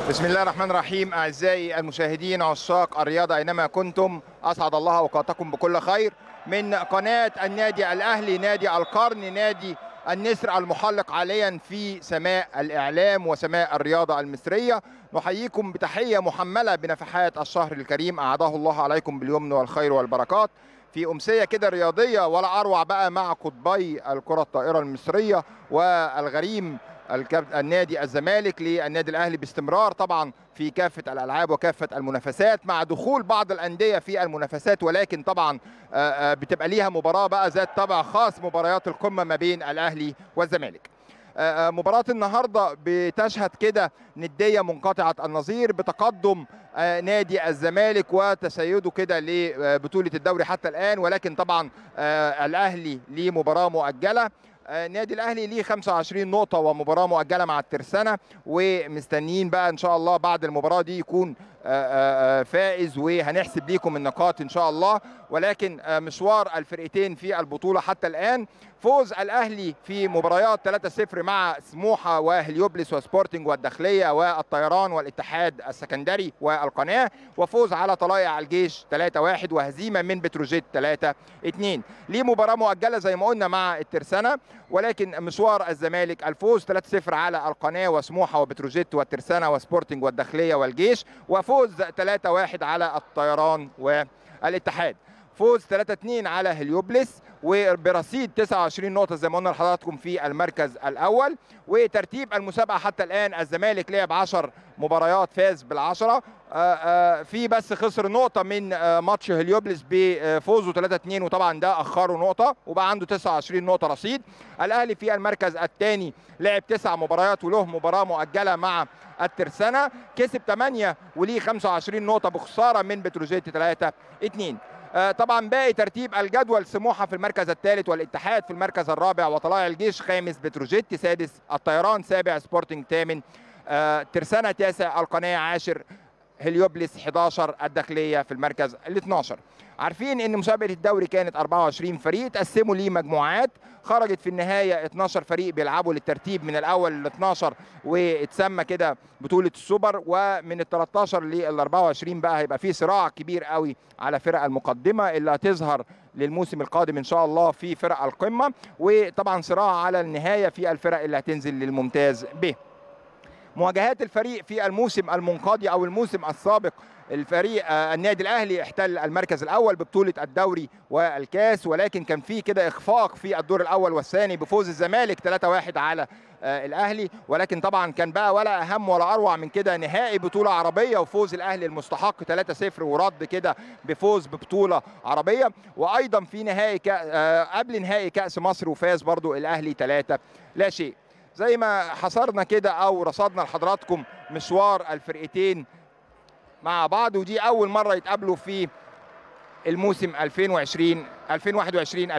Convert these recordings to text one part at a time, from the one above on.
بسم الله الرحمن الرحيم اعزائي المشاهدين عشاق الرياضه اينما كنتم اسعد الله اوقاتكم بكل خير من قناه النادي الاهلي نادي القرن نادي النسر المحلق حاليا في سماء الاعلام وسماء الرياضه المصريه نحييكم بتحيه محمله بنفحات الشهر الكريم اعاده الله عليكم باليمن والخير والبركات في امسيه كده رياضيه ولا اروع بقى مع قطبي الكره الطائره المصريه والغريم النادي الزمالك للنادي الاهلي باستمرار طبعا في كافه الالعاب وكافه المنافسات مع دخول بعض الانديه في المنافسات ولكن طبعا بتبقى ليها مباراه بقى ذات طابع خاص مباريات القمه ما بين الاهلي والزمالك مباراة النهاردة بتشهد كده ندية منقطعة النظير بتقدم نادي الزمالك وتسيده كده لبطولة الدوري حتى الآن ولكن طبعا الأهلي ليه مباراة مؤجلة النادي الاهلي ليه 25 نقطه ومباراه مؤجله مع الترسانه ومستنيين بقى ان شاء الله بعد المباراه دي يكون فائز وهنحسب ليكم النقاط ان شاء الله ولكن مشوار الفرقتين في البطوله حتى الان فوز الاهلي في مباريات 3-0 مع سموحه وهليوبلس وسبورتنج والداخليه والطيران والاتحاد السكندري والقناه وفوز على طلائع الجيش 3-1 وهزيمه من بتروجيت 3-2 ليه مباراه مؤجله زي ما قلنا مع الترسانه ولكن مشوار الزمالك الفوز 3-0 على القناه وسموحه وبتروجيت والترسانه وسبورتنج والداخليه والجيش وفوز 3-1 على الطيران والاتحاد فوز 3-2 على هليوبلس وبرصيد 29 نقطة زي ما قلنا لحضراتكم في المركز الأول وترتيب المسابقة حتى الآن الزمالك لعب 10 مباريات فاز بالعشرة في بس خسر نقطة من ماتش هليوبلس بفوزه 3-2 وطبعا ده أخره نقطة وبقى عنده 29 نقطة رصيد الأهلي في المركز الثاني لعب تسع مباريات وله مباراة مؤجلة مع الترسانة كسب 8 وليه 25 نقطة بخسارة من بتروجيت 3-2 طبعا باقي ترتيب الجدول سموحه في المركز الثالث والاتحاد في المركز الرابع وطلائع الجيش خامس بتروجيت سادس الطيران سابع سبورتنج ثامن ترسانة تاسع القناة عاشر هليوبلس 11 الداخلية في المركز ال 12 عارفين ان مسابقة الدوري كانت 24 فريق تقسموا ليه مجموعات خرجت في النهاية 12 فريق بيلعبوا للترتيب من الأول لل 12 واتسمى كده بطولة السوبر ومن ال 13 لل 24 بقى هيبقى في صراع كبير قوي على فرق المقدمة اللي هتظهر للموسم القادم ان شاء الله في فرق القمة وطبعا صراع على النهاية في الفرق اللي هتنزل للممتاز ب مواجهات الفريق في الموسم المنقضي او الموسم السابق الفريق النادي الاهلي احتل المركز الاول ببطوله الدوري والكاس ولكن كان في كده اخفاق في الدور الاول والثاني بفوز الزمالك 3-1 على الاهلي ولكن طبعا كان بقى ولا اهم ولا اروع من كده نهائي بطوله عربيه وفوز الاهلي المستحق 3-0 ورد كده بفوز ببطوله عربيه وايضا في نهائي قبل نهائي كاس مصر وفاز برضو الاهلي 3 لا شيء زي ما حصرنا كده او رصدنا لحضراتكم مشوار الفرقتين مع بعض ودي اول مره يتقابلوا في الموسم 2020 2021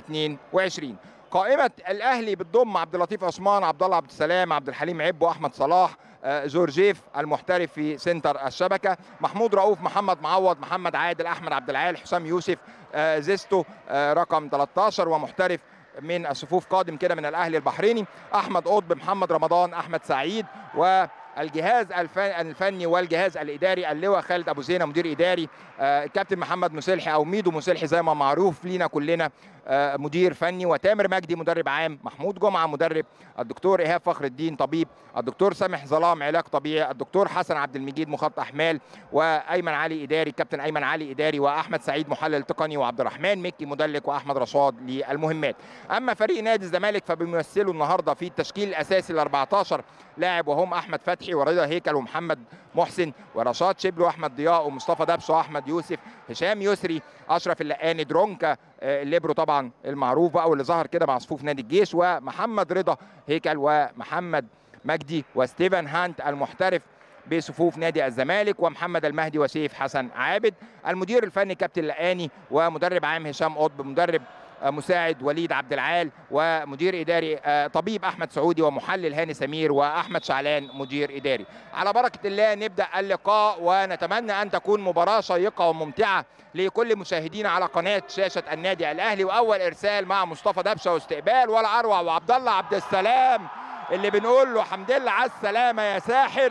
2022 قائمه الاهلي بتضم عبد اللطيف عثمان عبد الله عبد السلام عبد الحليم عبو احمد صلاح جورجيف المحترف في سنتر الشبكه محمود رؤوف محمد معوض محمد عادل احمد عبد العال حسام يوسف زيستو رقم 13 ومحترف من الصفوف قادم كده من الاهلي البحريني احمد قطب محمد رمضان احمد سعيد والجهاز الفني والجهاز الاداري اللواء خالد ابو زينه مدير اداري الكابتن محمد مسلحي او ميدو مسلحي زي ما معروف لينا كلنا مدير فني وتامر مجدي مدرب عام محمود جمعه مدرب الدكتور ايهاب فخر الدين طبيب الدكتور سامح ظلام علاج طبيعي الدكتور حسن عبد المجيد مخطط احمال وايمن علي اداري كابتن ايمن علي اداري واحمد سعيد محلل تقني وعبد الرحمن مكي مدلك واحمد رشاد للمهمات اما فريق نادي الزمالك فبيمثلوا النهارده في التشكيل الاساسي ال 14 لاعب وهم احمد فتحي ورضا هيكل ومحمد محسن ورشاد شبل واحمد ضياء ومصطفى دبس واحمد يوسف هشام يسري اشرف اللقاني درونكا الليبرو طبعا المعروف بقى واللي ظهر كده مع صفوف نادي الجيش ومحمد رضا هيكل ومحمد مجدي وستيفن هانت المحترف بصفوف نادي الزمالك ومحمد المهدي وسيف حسن عابد المدير الفني كابتن لقاني ومدرب عام هشام قطب مدرب مساعد وليد عبد العال ومدير اداري طبيب احمد سعودي ومحلل هاني سمير واحمد شعلان مدير اداري على بركه الله نبدا اللقاء ونتمنى ان تكون مباراه شيقه وممتعه لكل مشاهدينا على قناه شاشه النادي الاهلي واول ارسال مع مصطفى دبشه واستقبال ولا اروع وعبد الله عبد السلام اللي بنقول له حمد لله على السلامه يا ساحر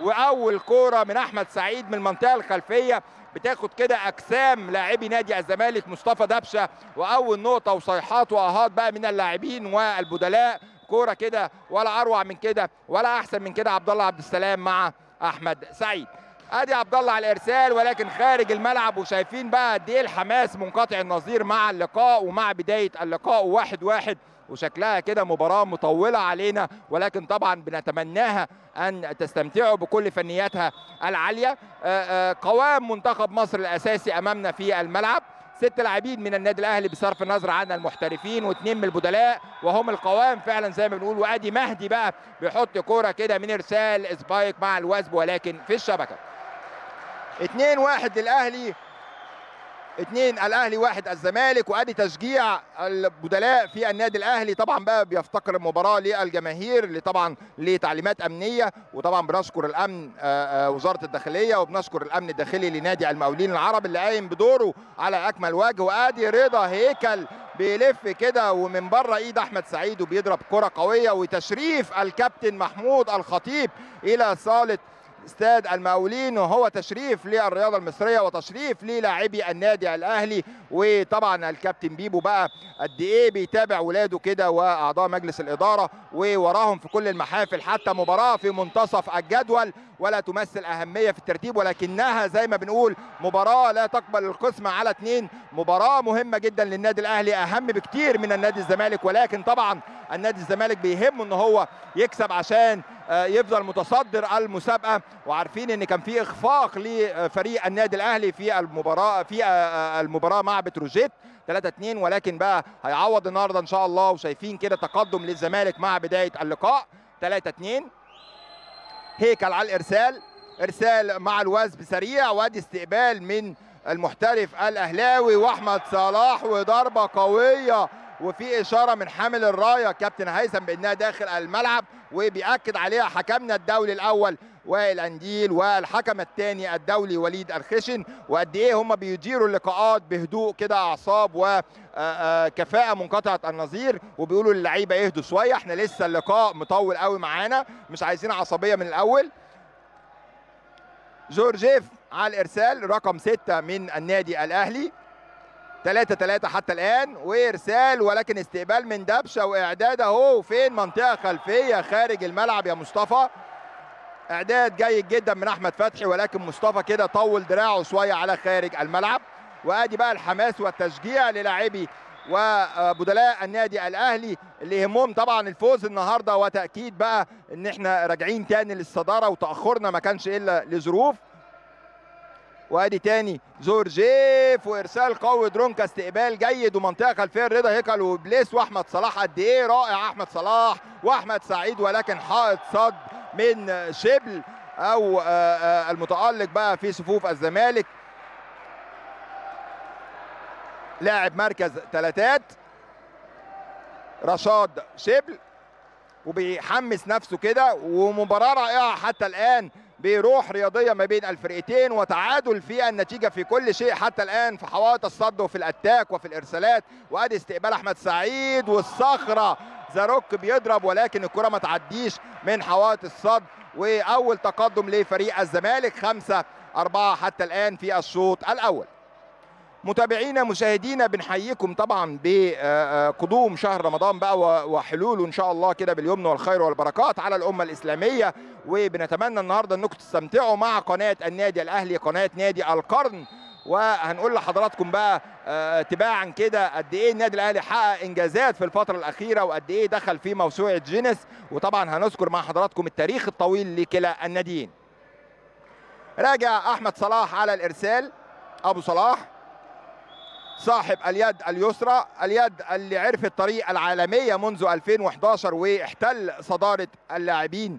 واول كوره من احمد سعيد من المنطقه الخلفيه بتاخد كده اجسام لاعبي نادي الزمالك مصطفى دبشه واول نقطه وصيحات واهات بقى من اللاعبين والبدلاء كوره كده ولا اروع من كده ولا احسن من كده عبد الله عبد السلام مع احمد سعيد ادي عبد الله على الارسال ولكن خارج الملعب وشايفين بقى قد ايه الحماس منقطع النظير مع اللقاء ومع بدايه اللقاء واحد واحد وشكلها كده مباراة مطولة علينا ولكن طبعا بنتمناها أن تستمتعوا بكل فنياتها العالية قوام منتخب مصر الأساسي أمامنا في الملعب ست لاعبين من النادي الاهلي بصرف النظر عن المحترفين واثنين من البدلاء وهم القوام فعلا زي ما بنقول وادي مهدي بقى بيحط كوره كده من ارسال سبايك مع الوثب ولكن في الشبكه 2 1 للاهلي اثنين الاهلي واحد الزمالك وادي تشجيع البدلاء في النادي الاهلي طبعا بقى بيفتقر المباراه للجماهير اللي طبعا لتعليمات امنيه وطبعا بنشكر الامن وزاره الداخليه وبنشكر الامن الداخلي لنادي المقاولين العرب اللي قايم بدوره على اكمل وجه وادي رضا هيكل بيلف كده ومن بره ايد احمد سعيد وبيضرب كره قويه وتشريف الكابتن محمود الخطيب الى صاله استاد المقاولين وهو تشريف للرياضه المصريه وتشريف للاعبي النادي الاهلي وطبعا الكابتن بيبو بقى قد ايه بيتابع ولاده كده واعضاء مجلس الاداره ووراهم في كل المحافل حتى مباراه في منتصف الجدول ولا تمثل اهميه في الترتيب ولكنها زي ما بنقول مباراه لا تقبل القسمه على اثنين مباراه مهمه جدا للنادي الاهلي اهم بكتير من النادي الزمالك ولكن طبعا النادي الزمالك بيهمه ان هو يكسب عشان يفضل متصدر المسابقه وعارفين ان كان في اخفاق لفريق النادي الاهلي في المباراه في المباراه مع بتروجيت 3 2 ولكن بقى هيعوض النهارده ان شاء الله وشايفين كده تقدم للزمالك مع بدايه اللقاء 3 2 هيكل على الارسال ارسال مع الوثب سريع وادي استقبال من المحترف الاهلاوي واحمد صلاح وضربه قويه وفي اشاره من حامل الرايه كابتن هيثم بانها داخل الملعب وبياكد عليها حكمنا الدولي الاول وائل انديل والحكم الثاني الدولي وليد الخشن وقد ايه هم بيديروا اللقاءات بهدوء كده اعصاب وكفاءه منقطعه النظير وبيقولوا للعيبه يهدوا شويه احنا لسه اللقاء مطول قوي معانا مش عايزين عصبيه من الاول جورجيف على الارسال رقم ستة من النادي الاهلي 3 3 حتى الان وارسال ولكن استقبال من دبشه واعداد اهو فين منطقه خلفيه خارج الملعب يا مصطفى اعداد جيد جدا من احمد فتحي ولكن مصطفى كده طول دراعه شويه على خارج الملعب وادي بقى الحماس والتشجيع للاعبي وبدلاء النادي الاهلي اللي يهمهم طبعا الفوز النهارده وتاكيد بقى ان احنا راجعين تاني للصداره وتاخرنا ما كانش الا لظروف وادي تاني جورجيف وارسال قوي درونكا استقبال جيد ومنطقه خلفيه رضا هيكل وبليس واحمد صلاح قد ايه رائع احمد صلاح واحمد سعيد ولكن حائط صد من شبل او المتالق بقى في صفوف الزمالك لاعب مركز ثلاثات رشاد شبل وبيحمس نفسه كده ومباراه رائعه حتى الان بروح رياضيه ما بين الفرقتين وتعادل في النتيجه في كل شيء حتى الان في حوائط الصد وفي الاتاك وفي الارسالات وادي استقبال احمد سعيد والصخره زاروك بيضرب ولكن الكره ما تعديش من حوائط الصد واول تقدم لفريق الزمالك خمسة أربعة حتى الآن في الشوط الأول متابعينا مشاهدينا بنحييكم طبعا بقدوم شهر رمضان بقى وحلوله ان شاء الله كده باليمن والخير والبركات على الامه الاسلاميه وبنتمنى النهارده انكم تستمتعوا مع قناه النادي الاهلي قناه نادي القرن وهنقول لحضراتكم بقى تباعا كده قد ايه النادي الاهلي حقق انجازات في الفتره الاخيره وقد ايه دخل في موسوعه جينيس وطبعا هنذكر مع حضراتكم التاريخ الطويل لكلا الناديين راجع احمد صلاح على الارسال ابو صلاح صاحب اليد اليسرى اليد اللي عرف الطريق العالمية منذ 2011 واحتل صدارة اللاعبين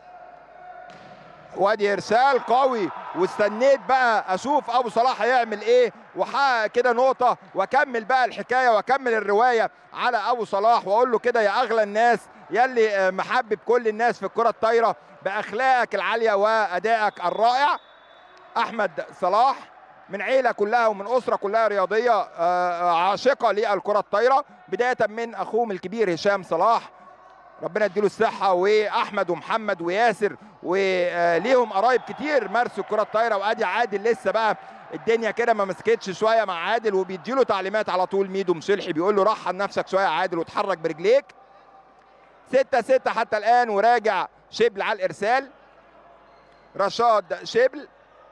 وادي ارسال قوي واستنيت بقى اشوف ابو صلاح هيعمل ايه وحقق كده نقطة واكمل بقى الحكاية واكمل الرواية على ابو صلاح واقول له كده يا اغلى الناس يلي محبب كل الناس في الكرة الطايرة باخلاقك العالية وادائك الرائع احمد صلاح من عيله كلها ومن اسره كلها رياضيه عاشقه للكره الطايره بدايه من اخوهم الكبير هشام صلاح ربنا يديله الصحه واحمد ومحمد وياسر وليهم قرايب كتير مارسوا الكره الطايره وادي عادل لسه بقى الدنيا كده ما مسكتش شويه مع عادل وبيديله تعليمات على طول ميدو مصلحي بيقول له رحل نفسك شويه يا عادل وتحرك برجليك 6 6 حتى الان وراجع شبل على الارسال رشاد شبل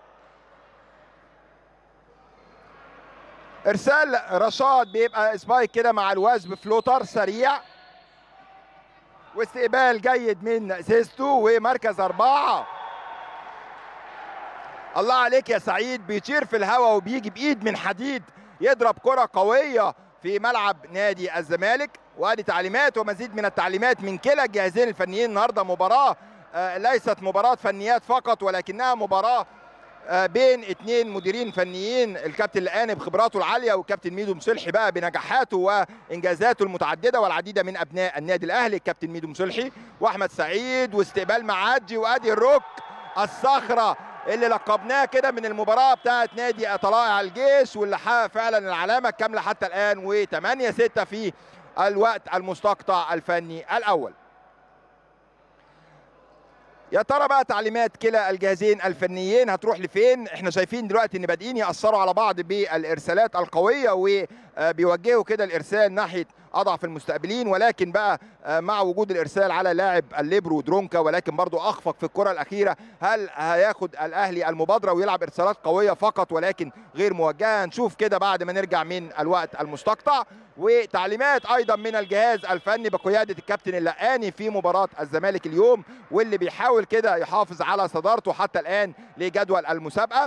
ارسال رشاد بيبقى سبايك كده مع الوزب فلوتر سريع واستقبال جيد من سيستو ومركز أربعة الله عليك يا سعيد بيطير في الهواء وبيجي بإيد من حديد يضرب كرة قوية في ملعب نادي الزمالك وادي تعليمات ومزيد من التعليمات من كلا الجهازين الفنيين النهارده مباراة آه، ليست مباراة فنيات فقط ولكنها مباراة آه، بين اثنين مديرين فنيين الكابتن الآني بخبراته العالية والكابتن ميدو مصلحي بقى بنجاحاته وإنجازاته المتعددة والعديد من أبناء النادي الأهلي الكابتن ميدو مصلحي وأحمد سعيد واستقبال معدي وأدي الروك الصخرة اللي لقبناه كده من المباراة بتاعت نادي طلائع الجيش واللي حقق فعلا العلامة الكاملة حتى الآن و8 6 في الوقت المستقطع الفني الأول يا ترى بقى تعليمات كلا الجهازين الفنيين هتروح لفين احنا شايفين دلوقتي ان بادئين ياثروا على بعض بالارسالات القويه وبيوجهوا كده الارسال ناحيه اضعف المستقبلين ولكن بقى آه، مع وجود الارسال على لاعب الليبرو درونكا ولكن برضو اخفق في الكره الاخيره هل هياخد الاهلي المبادره ويلعب ارسالات قويه فقط ولكن غير موجهه نشوف كده بعد ما نرجع من الوقت المستقطع وتعليمات ايضا من الجهاز الفني بقياده الكابتن اللقاني في مباراه الزمالك اليوم واللي بيحاول كده يحافظ على صدارته حتى الان لجدول المسابقه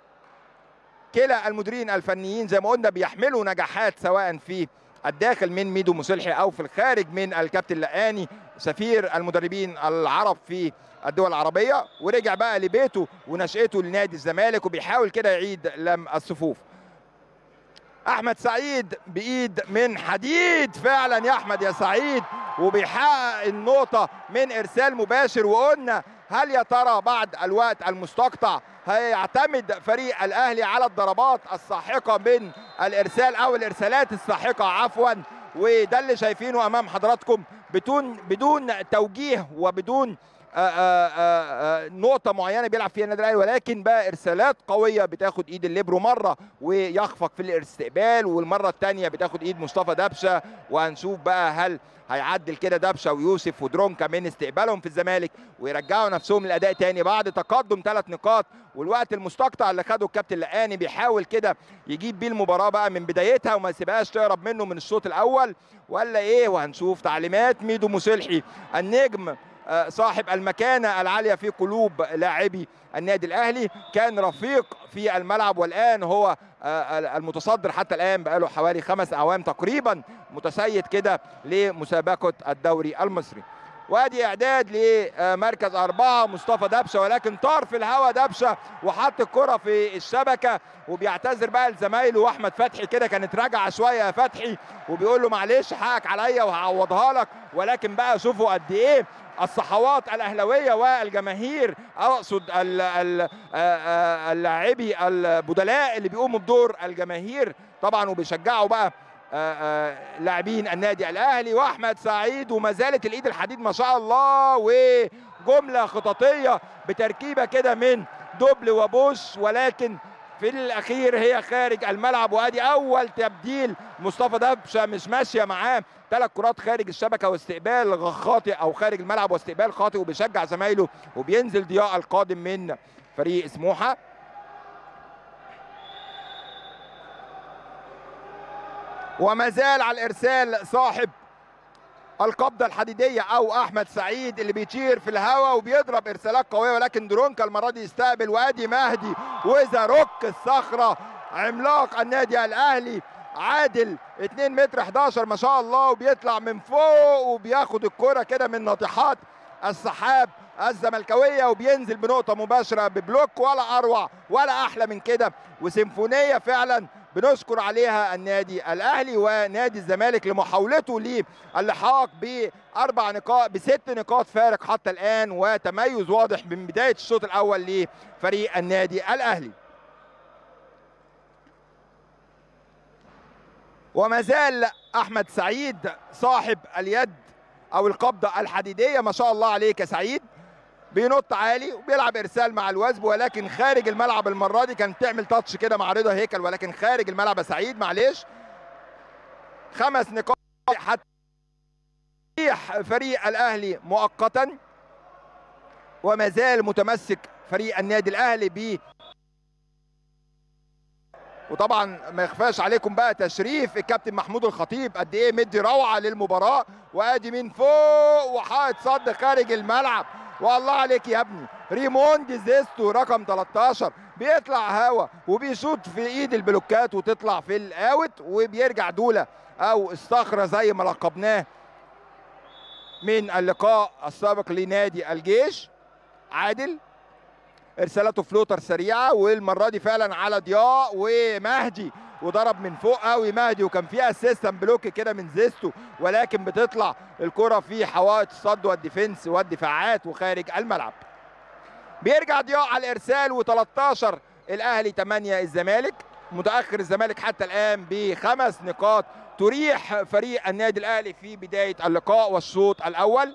كلا المديرين الفنيين زي ما قلنا بيحملوا نجاحات سواء في الداخل من ميدو مصلحي او في الخارج من الكابتن اللقاني سفير المدربين العرب في الدول العربيه ورجع بقى لبيته ونشأته لنادي الزمالك وبيحاول كده يعيد لم الصفوف احمد سعيد بايد من حديد فعلا يا احمد يا سعيد وبيحقق النقطه من ارسال مباشر وقلنا هل يا ترى بعد الوقت المستقطع هيعتمد فريق الاهلي على الضربات الساحقه من الارسال او الارسالات الساحقه عفوا وده اللي شايفينه امام حضراتكم بدون بدون توجيه وبدون آآ آآ نقطة معينة بيلعب فيها النادي الأهلي ولكن بقى إرسالات قوية بتاخد إيد الليبرو مرة ويخفق في الاستقبال والمرة الثانية بتاخد إيد مصطفى دبشة وهنشوف بقى هل هيعدل كده دبشه ويوسف ودرونكا من استقبالهم في الزمالك ويرجعوا نفسهم للاداء تاني بعد تقدم ثلاث نقاط والوقت المستقطع اللي خده الكابتن لقاني بيحاول كده يجيب بيه المباراه بقى من بدايتها وما يسيبهاش تهرب منه من الشوط الاول ولا ايه وهنشوف تعليمات ميدو مصلحي النجم آه، صاحب المكانة العالية في قلوب لاعبي النادي الأهلي كان رفيق في الملعب والآن هو آه، المتصدر حتى الآن بقاله حوالي خمس أعوام تقريبا متسيد كده لمسابقة الدوري المصري وادي اعداد لمركز اربعه مصطفى دبشه ولكن طار في الهواء دبشه وحط الكره في الشبكه وبيعتذر بقى لزمايله واحمد فتحي كده كانت راجعه شويه يا فتحي وبيقول له معلش حقك عليا وهعوضها لك ولكن بقى شوفوا قد ايه الصحوات الاهلاويه والجماهير اقصد اللاعبي البدلاء اللي بيقوموا بدور الجماهير طبعا وبيشجعوا بقى لاعبين النادي الاهلي واحمد سعيد وما زالت الايد الحديد ما شاء الله وجمله خططيه بتركيبه كده من دوبل وبوش ولكن في الاخير هي خارج الملعب وادي اول تبديل مصطفى دبشه مش ماشيه معاه ثلاث كرات خارج الشبكه واستقبال خاطئ او خارج الملعب واستقبال خاطئ وبيشجع زمايله وبينزل ضياء القادم من فريق سموحه وما زال على الارسال صاحب القبضه الحديديه او احمد سعيد اللي بيطير في الهواء وبيضرب ارسالات قويه ولكن درونكا المره دي يستقبل وادي مهدي واذا روك الصخره عملاق النادي الاهلي عادل 2 متر 11 ما شاء الله وبيطلع من فوق وبياخد الكرة كده من ناطحات السحاب الزملكاويه وبينزل بنقطه مباشره ببلوك ولا اروع ولا احلى من كده وسيمفونيه فعلا بنشكر عليها النادي الاهلي ونادي الزمالك لمحاولته للحاق باربع نقاط بست نقاط فارق حتى الان وتميز واضح من بدايه الشوط الاول لفريق النادي الاهلي وما زال احمد سعيد صاحب اليد او القبضه الحديديه ما شاء الله عليك يا سعيد بينط عالي وبيلعب ارسال مع الوزب ولكن خارج الملعب المره دي كانت تعمل تاتش كده مع رضا هيكل ولكن خارج الملعب يا سعيد معلش خمس نقاط حتى فريق الاهلي مؤقتا وما زال متمسك فريق النادي الاهلي ب وطبعا ما يخفاش عليكم بقى تشريف الكابتن محمود الخطيب قد ايه مدي روعه للمباراه وادي من فوق وحائط صد خارج الملعب والله عليك يا ابني ريموند زيستو رقم 13 بيطلع هوا وبيشوط في ايد البلوكات وتطلع في الاوت وبيرجع دوله او الصخره زي ما لقبناه من اللقاء السابق لنادي الجيش عادل ارسالاته فلوتر سريعه والمره دي فعلا على ضياء ومهدي وضرب من فوق قوي مهدي وكان في اسيستن بلوك كده من زيستو ولكن بتطلع الكره في حوائط الصد والديفنس والدفاعات وخارج الملعب بيرجع ضياء على الارسال و13 الاهلي 8 الزمالك متاخر الزمالك حتى الان بخمس نقاط تريح فريق النادي الاهلي في بدايه اللقاء والشوط الاول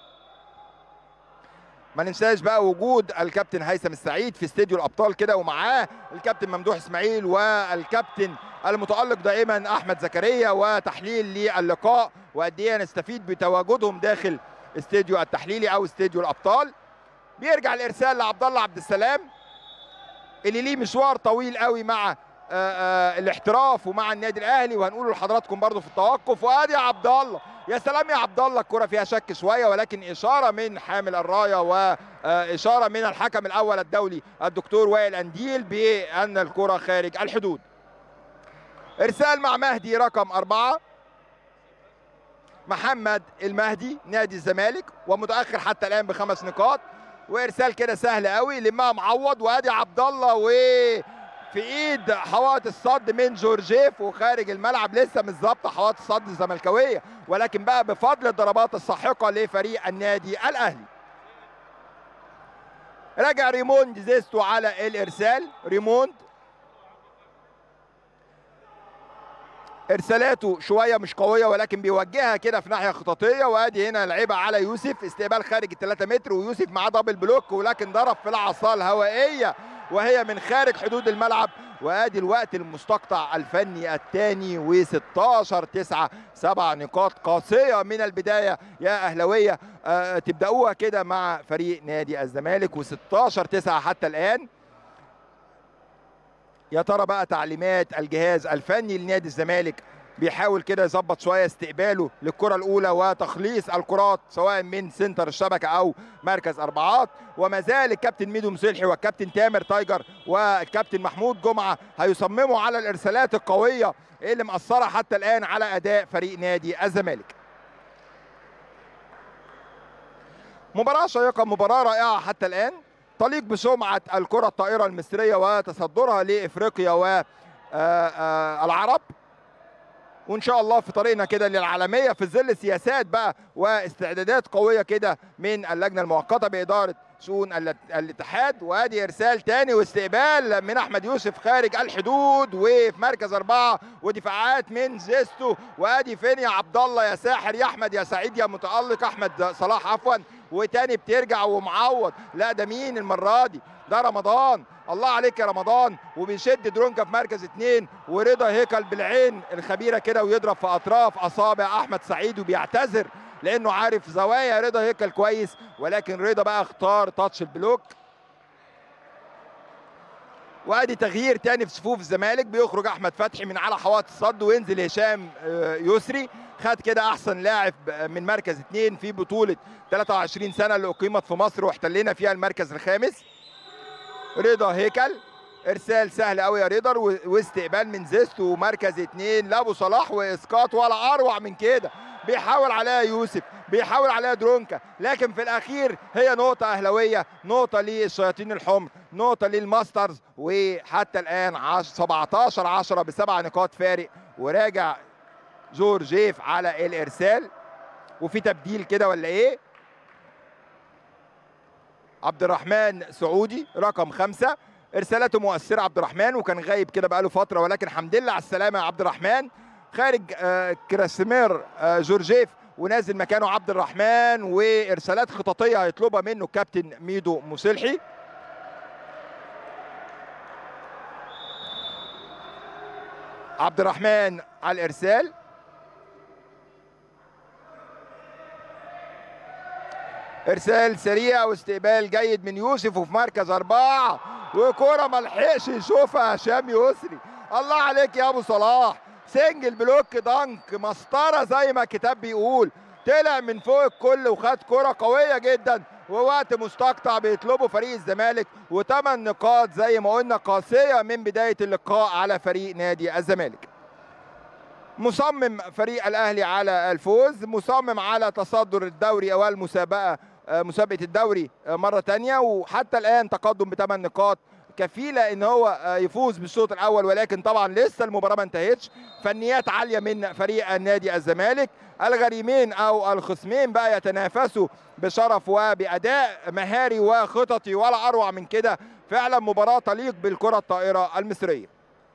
ما ننساش بقى وجود الكابتن هيثم السعيد في استديو الابطال كده ومعاه الكابتن ممدوح اسماعيل والكابتن المتالق دائما احمد زكريا وتحليل للقاء وقد ايه نستفيد بتواجدهم داخل استديو التحليلي او استديو الابطال بيرجع الارسال لعبد الله عبد السلام اللي ليه مشوار طويل قوي مع آآ آآ الاحتراف ومع النادي الاهلي وهنقوله لحضراتكم برضو في التوقف وادي عبد الله يا سلام يا عبد الله الكره فيها شك شويه ولكن اشاره من حامل الرايه واشاره من الحكم الاول الدولي الدكتور وائل انديل بان الكره خارج الحدود ارسال مع مهدي رقم أربعة محمد المهدي نادي الزمالك ومتاخر حتى الان بخمس نقاط وارسال كده سهل قوي لما معوض وادي عبد الله و في ايد حوائط الصد من جورجيف وخارج الملعب لسه مش ظابطه حوائط الصد الزملكاويه ولكن بقى بفضل الضربات الساحقه لفريق النادي الاهلي رجع ريموند زيستو على الارسال ريموند ارسالاته شويه مش قويه ولكن بيوجهها كده في ناحيه خططيه وادي هنا لعيبه على يوسف استقبال خارج ال 3 متر ويوسف معاه دبل بلوك ولكن ضرب في العصا الهوائيه وهي من خارج حدود الملعب وادي الوقت المستقطع الفني الثاني و16 9 سبع نقاط قاسيه من البدايه يا اهلاويه أه تبداوها كده مع فريق نادي الزمالك و16 9 حتى الان يا ترى بقى تعليمات الجهاز الفني لنادي الزمالك بيحاول كده يظبط شويه استقباله للكره الاولى وتخليص الكرات سواء من سنتر الشبكه او مركز اربعات وما زال الكابتن ميدو مسلحي والكابتن تامر تايجر والكابتن محمود جمعه هيصمموا على الارسالات القويه اللي مأثره حتى الان على اداء فريق نادي الزمالك. مباراه شيقه مباراه رائعه حتى الان تليق بسمعه الكره الطائره المصريه وتصدرها لافريقيا والعرب وان شاء الله في طريقنا كده للعالميه في ظل سياسات بقى واستعدادات قويه كده من اللجنه المؤقته باداره شؤون الاتحاد وادي ارسال تاني واستقبال من احمد يوسف خارج الحدود وفي مركز اربعه ودفاعات من زيستو وادي فين يا عبد الله يا ساحر يا احمد يا سعيد يا متالق احمد صلاح عفوا وتاني بترجع ومعوض لا ده مين المره دي ده رمضان الله عليك يا رمضان وبيشد درونكا في مركز اثنين ورضا هيكل بالعين الخبيره كده ويضرب في اطراف اصابع احمد سعيد وبيعتذر لانه عارف زوايا رضا هيكل كويس ولكن رضا بقى اختار تاتش البلوك وادي تغيير تاني في صفوف الزمالك بيخرج احمد فتحي من على حوائط الصد وينزل هشام يسري خد كده احسن لاعب من مركز اثنين في بطوله 23 سنه اللي اقيمت في مصر واحتلينا فيها المركز الخامس رضا هيكل ارسال سهل قوي يا رضا واستقبال من زيست ومركز اثنين لابو صلاح واسقاط ولا اروع من كده بيحاول عليها يوسف بيحاول عليها درونكا لكن في الاخير هي نقطه اهلاويه نقطه للشياطين الحمر نقطه للماسترز وحتى الان 17 10 بسبع نقاط فارق وراجع جورجيف على الارسال وفي تبديل كده ولا ايه عبد الرحمن سعودي رقم خمسة ارسالاته مؤثرة عبد الرحمن وكان غايب كده بقاله فترة ولكن الحمد لله على السلامة يا عبد الرحمن خارج آه كراسيمير آه جورجيف ونازل مكانه عبد الرحمن وارسالات خططيه هيطلبها منه الكابتن ميدو مسلحي عبد الرحمن على الارسال ارسال سريع واستقبال جيد من يوسف وفي مركز اربعه وكره ما لحقش يشوفها هشام يسري الله عليك يا ابو صلاح سنجل بلوك دانك مسطره زي ما الكتاب بيقول طلع من فوق الكل وخد كره قويه جدا ووقت مستقطع بيطلبه فريق الزمالك وثمان نقاط زي ما قلنا قاسيه من بدايه اللقاء على فريق نادي الزمالك مصمم فريق الاهلي على الفوز مصمم على تصدر الدوري او المسابقه مسابقه الدوري مره تانية وحتى الان تقدم بثمان نقاط كفيله ان هو يفوز بالشوط الاول ولكن طبعا لسه المباراه ما انتهتش فنيات عاليه من فريق النادي الزمالك الغريمين او الخصمين بقى يتنافسوا بشرف وباداء مهاري وخططي ولا اروع من كده فعلا مباراه تليق بالكره الطائره المصريه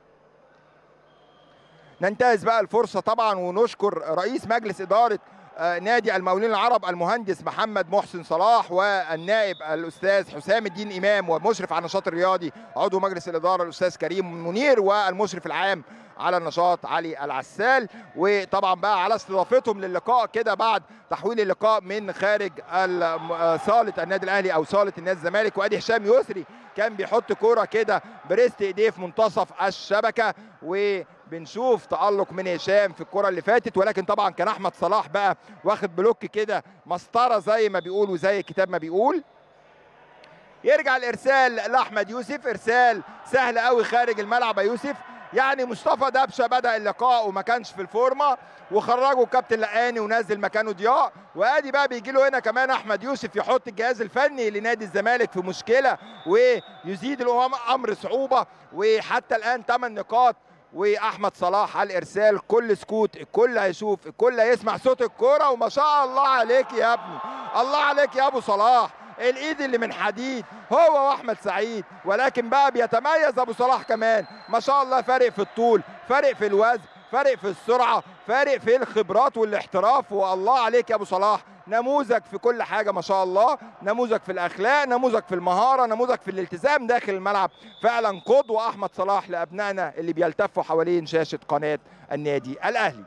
ننتهز بقى الفرصه طبعا ونشكر رئيس مجلس اداره نادي المقاولين العرب المهندس محمد محسن صلاح والنائب الاستاذ حسام الدين امام ومشرف على النشاط الرياضي عضو مجلس الاداره الاستاذ كريم منير والمشرف العام على النشاط علي العسال وطبعا بقى على استضافتهم للقاء كده بعد تحويل اللقاء من خارج صاله النادي الاهلي او صاله النادي الزمالك وادي هشام يسري كان بيحط كوره كده بريست ايديه في منتصف الشبكه و بنشوف تألق من هشام في الكرة اللي فاتت ولكن طبعا كان أحمد صلاح بقى واخد بلوك كده مسطرة زي ما بيقول وزي الكتاب ما بيقول يرجع الإرسال لأحمد يوسف إرسال سهل قوي خارج الملعب يا يوسف يعني مصطفى دبشه بدا اللقاء وما كانش في الفورمه وخرجوا الكابتن لقاني ونزل مكانه ضياء وادي بقى بيجي له هنا كمان احمد يوسف يحط الجهاز الفني لنادي الزمالك في مشكله ويزيد الامر صعوبه وحتى الان 8 نقاط واحمد صلاح على الارسال كل سكوت الكل هيشوف الكل هيسمع صوت الكوره وما شاء الله عليك يا ابني الله عليك يا ابو صلاح الايد اللي من حديد هو واحمد سعيد ولكن بقى بيتميز ابو صلاح كمان ما شاء الله فارق في الطول فارق في الوزن فارق في السرعه فارق في الخبرات والاحتراف والله عليك يا ابو صلاح نموذج في كل حاجة ما شاء الله نموذج في الأخلاق نموذج في المهارة نموذج في الالتزام داخل الملعب فعلا قدوة أحمد صلاح لأبنائنا اللي بيلتفوا حوالين شاشة قناة النادي الأهلي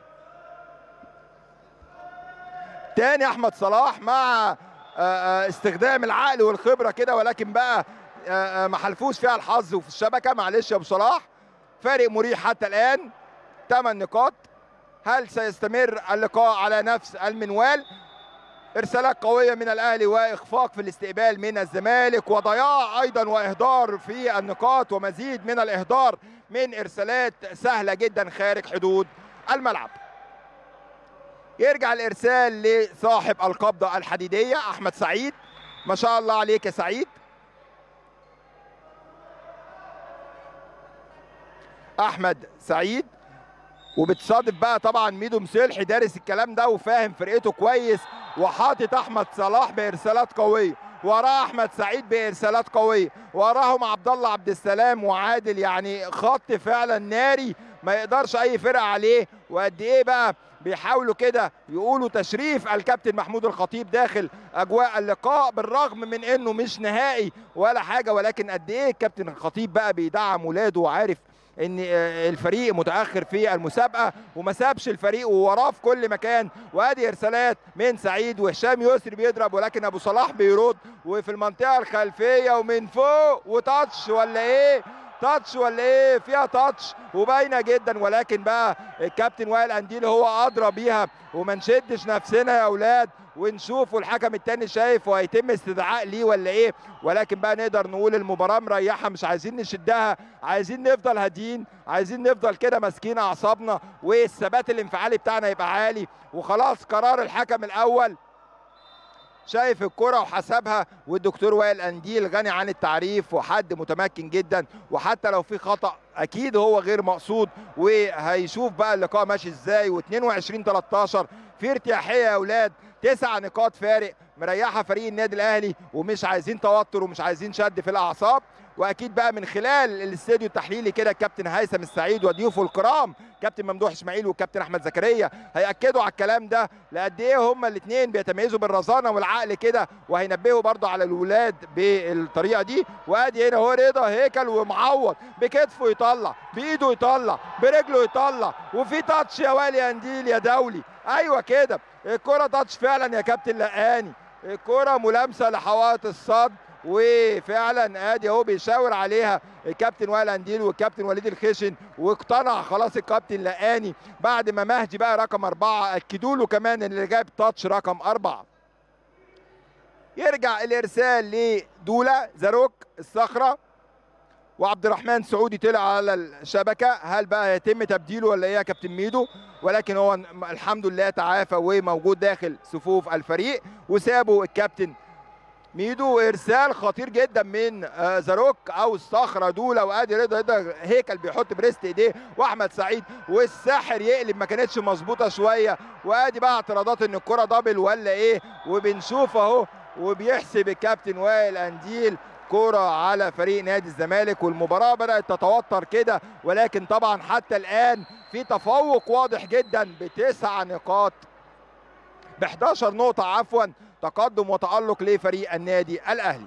تاني أحمد صلاح مع استخدام العقل والخبرة كده ولكن بقى ما حلفوش فيها الحظ وفي الشبكة معلش يا أبو صلاح فارق مريح حتى الآن 8 نقاط هل سيستمر اللقاء على نفس المنوال ارسالات قويه من الاهلي واخفاق في الاستقبال من الزمالك وضياع ايضا واهدار في النقاط ومزيد من الاهدار من ارسالات سهله جدا خارج حدود الملعب يرجع الارسال لصاحب القبضه الحديديه احمد سعيد ما شاء الله عليك يا سعيد احمد سعيد وبتصادف بقى طبعا ميدو مسلحي دارس الكلام ده وفاهم فرقته كويس وحاطط احمد صلاح بارسالات قويه وراه احمد سعيد بارسالات قويه وراهم عبد الله عبد السلام وعادل يعني خط فعلا ناري ما يقدرش اي فرقه عليه وقد ايه بقى بيحاولوا كده يقولوا تشريف الكابتن محمود الخطيب داخل اجواء اللقاء بالرغم من انه مش نهائي ولا حاجه ولكن قد ايه الكابتن الخطيب بقى بيدعم ولاده وعارف ان الفريق متاخر في المسابقه وما سابش الفريق ووراه في كل مكان وادي ارسالات من سعيد وهشام يسري بيضرب ولكن ابو صلاح بيرد وفي المنطقه الخلفيه ومن فوق وتاتش ولا ايه تاتش ولا ايه فيها تاتش وباينه جدا ولكن بقى الكابتن وائل انديل هو ادرى بيها وما نشدش نفسنا يا اولاد ونشوف والحكم التاني شايف وهيتم استدعاء ليه ولا ايه ولكن بقى نقدر نقول المباراه مريحه مش عايزين نشدها عايزين نفضل هاديين عايزين نفضل كده ماسكين اعصابنا والثبات الانفعالي بتاعنا يبقى عالي وخلاص قرار الحكم الاول شايف الكرة وحسبها والدكتور وائل انديل غني عن التعريف وحد متمكن جدا وحتى لو في خطأ اكيد هو غير مقصود وهيشوف بقى اللقاء ماشي ازاي و22 13 في ارتياحيه يا اولاد تسع نقاط فارق مريحه فريق النادي الاهلي ومش عايزين توتر ومش عايزين شد في الاعصاب واكيد بقى من خلال الاستوديو التحليلي كده الكابتن هيثم السعيد وضيوفه الكرام كابتن ممدوح اسماعيل والكابتن احمد زكريا هياكدوا على الكلام ده لقد ايه هما الاثنين بيتميزوا بالرزانه والعقل كده وهينبهوا برضو على الولاد بالطريقه دي وادي هنا هو رضا هيكل ومعوض بكتفه يطلع بايده يطلع برجله يطلع وفي تاتش يا والي انديل يا دولي ايوه كده الكره تاتش فعلا يا كابتن لقاني الكره ملامسه لحوائط الصد وفعلا ادي اهو بيشاور عليها الكابتن وائل انديل والكابتن وليد الخشن واقتنع خلاص الكابتن لقاني بعد ما مهدي بقى رقم اربعه اكدوا له كمان ان اللي جايب تاتش رقم اربعه. يرجع الارسال لدولا زاروك الصخره وعبد الرحمن سعودي طلع على الشبكه هل بقى يتم تبديله ولا ايه يا كابتن ميدو ولكن هو الحمد لله تعافى وموجود داخل صفوف الفريق وسابوا الكابتن ميدو ارسال خطير جدا من آه زاروك او الصخره دولا وادي رضا رضا هيكل بيحط بريست ايديه واحمد سعيد والساحر يقلب ما كانتش مظبوطه شويه وادي بقى اعتراضات ان الكره دبل ولا ايه وبنشوف اهو وبيحسب الكابتن وائل انديل كرة على فريق نادي الزمالك والمباراة بدأت تتوتر كده ولكن طبعا حتى الآن في تفوق واضح جدا بتسع نقاط ب 11 نقطة عفوا تقدم وتألق لفريق النادي الأهلي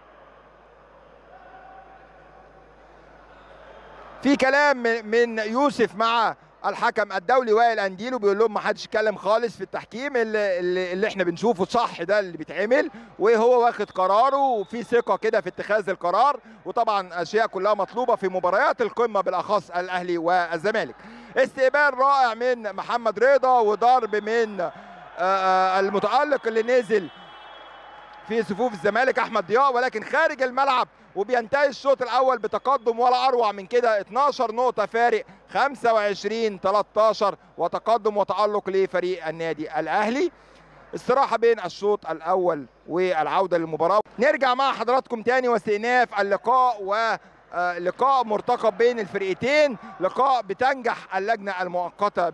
في كلام من يوسف مع الحكم الدولي وائل انديل وبيقول لهم ما حدش يتكلم خالص في التحكيم اللي, اللي احنا بنشوفه صح ده اللي بيتعمل وهو واخد قراره وفي ثقه كده في اتخاذ القرار وطبعا اشياء كلها مطلوبه في مباريات القمه بالاخص الاهلي والزمالك استقبال رائع من محمد رضا وضرب من المتالق اللي نزل في صفوف الزمالك احمد ضياء ولكن خارج الملعب وبينتهي الشوط الاول بتقدم ولا اروع من كده 12 نقطه فارق 25 13 وتقدم وتالق لفريق النادي الاهلي استراحه بين الشوط الاول والعوده للمباراه نرجع مع حضراتكم تاني واستئناف اللقاء و لقاء مرتقب بين الفرقتين لقاء بتنجح اللجنة المؤقتة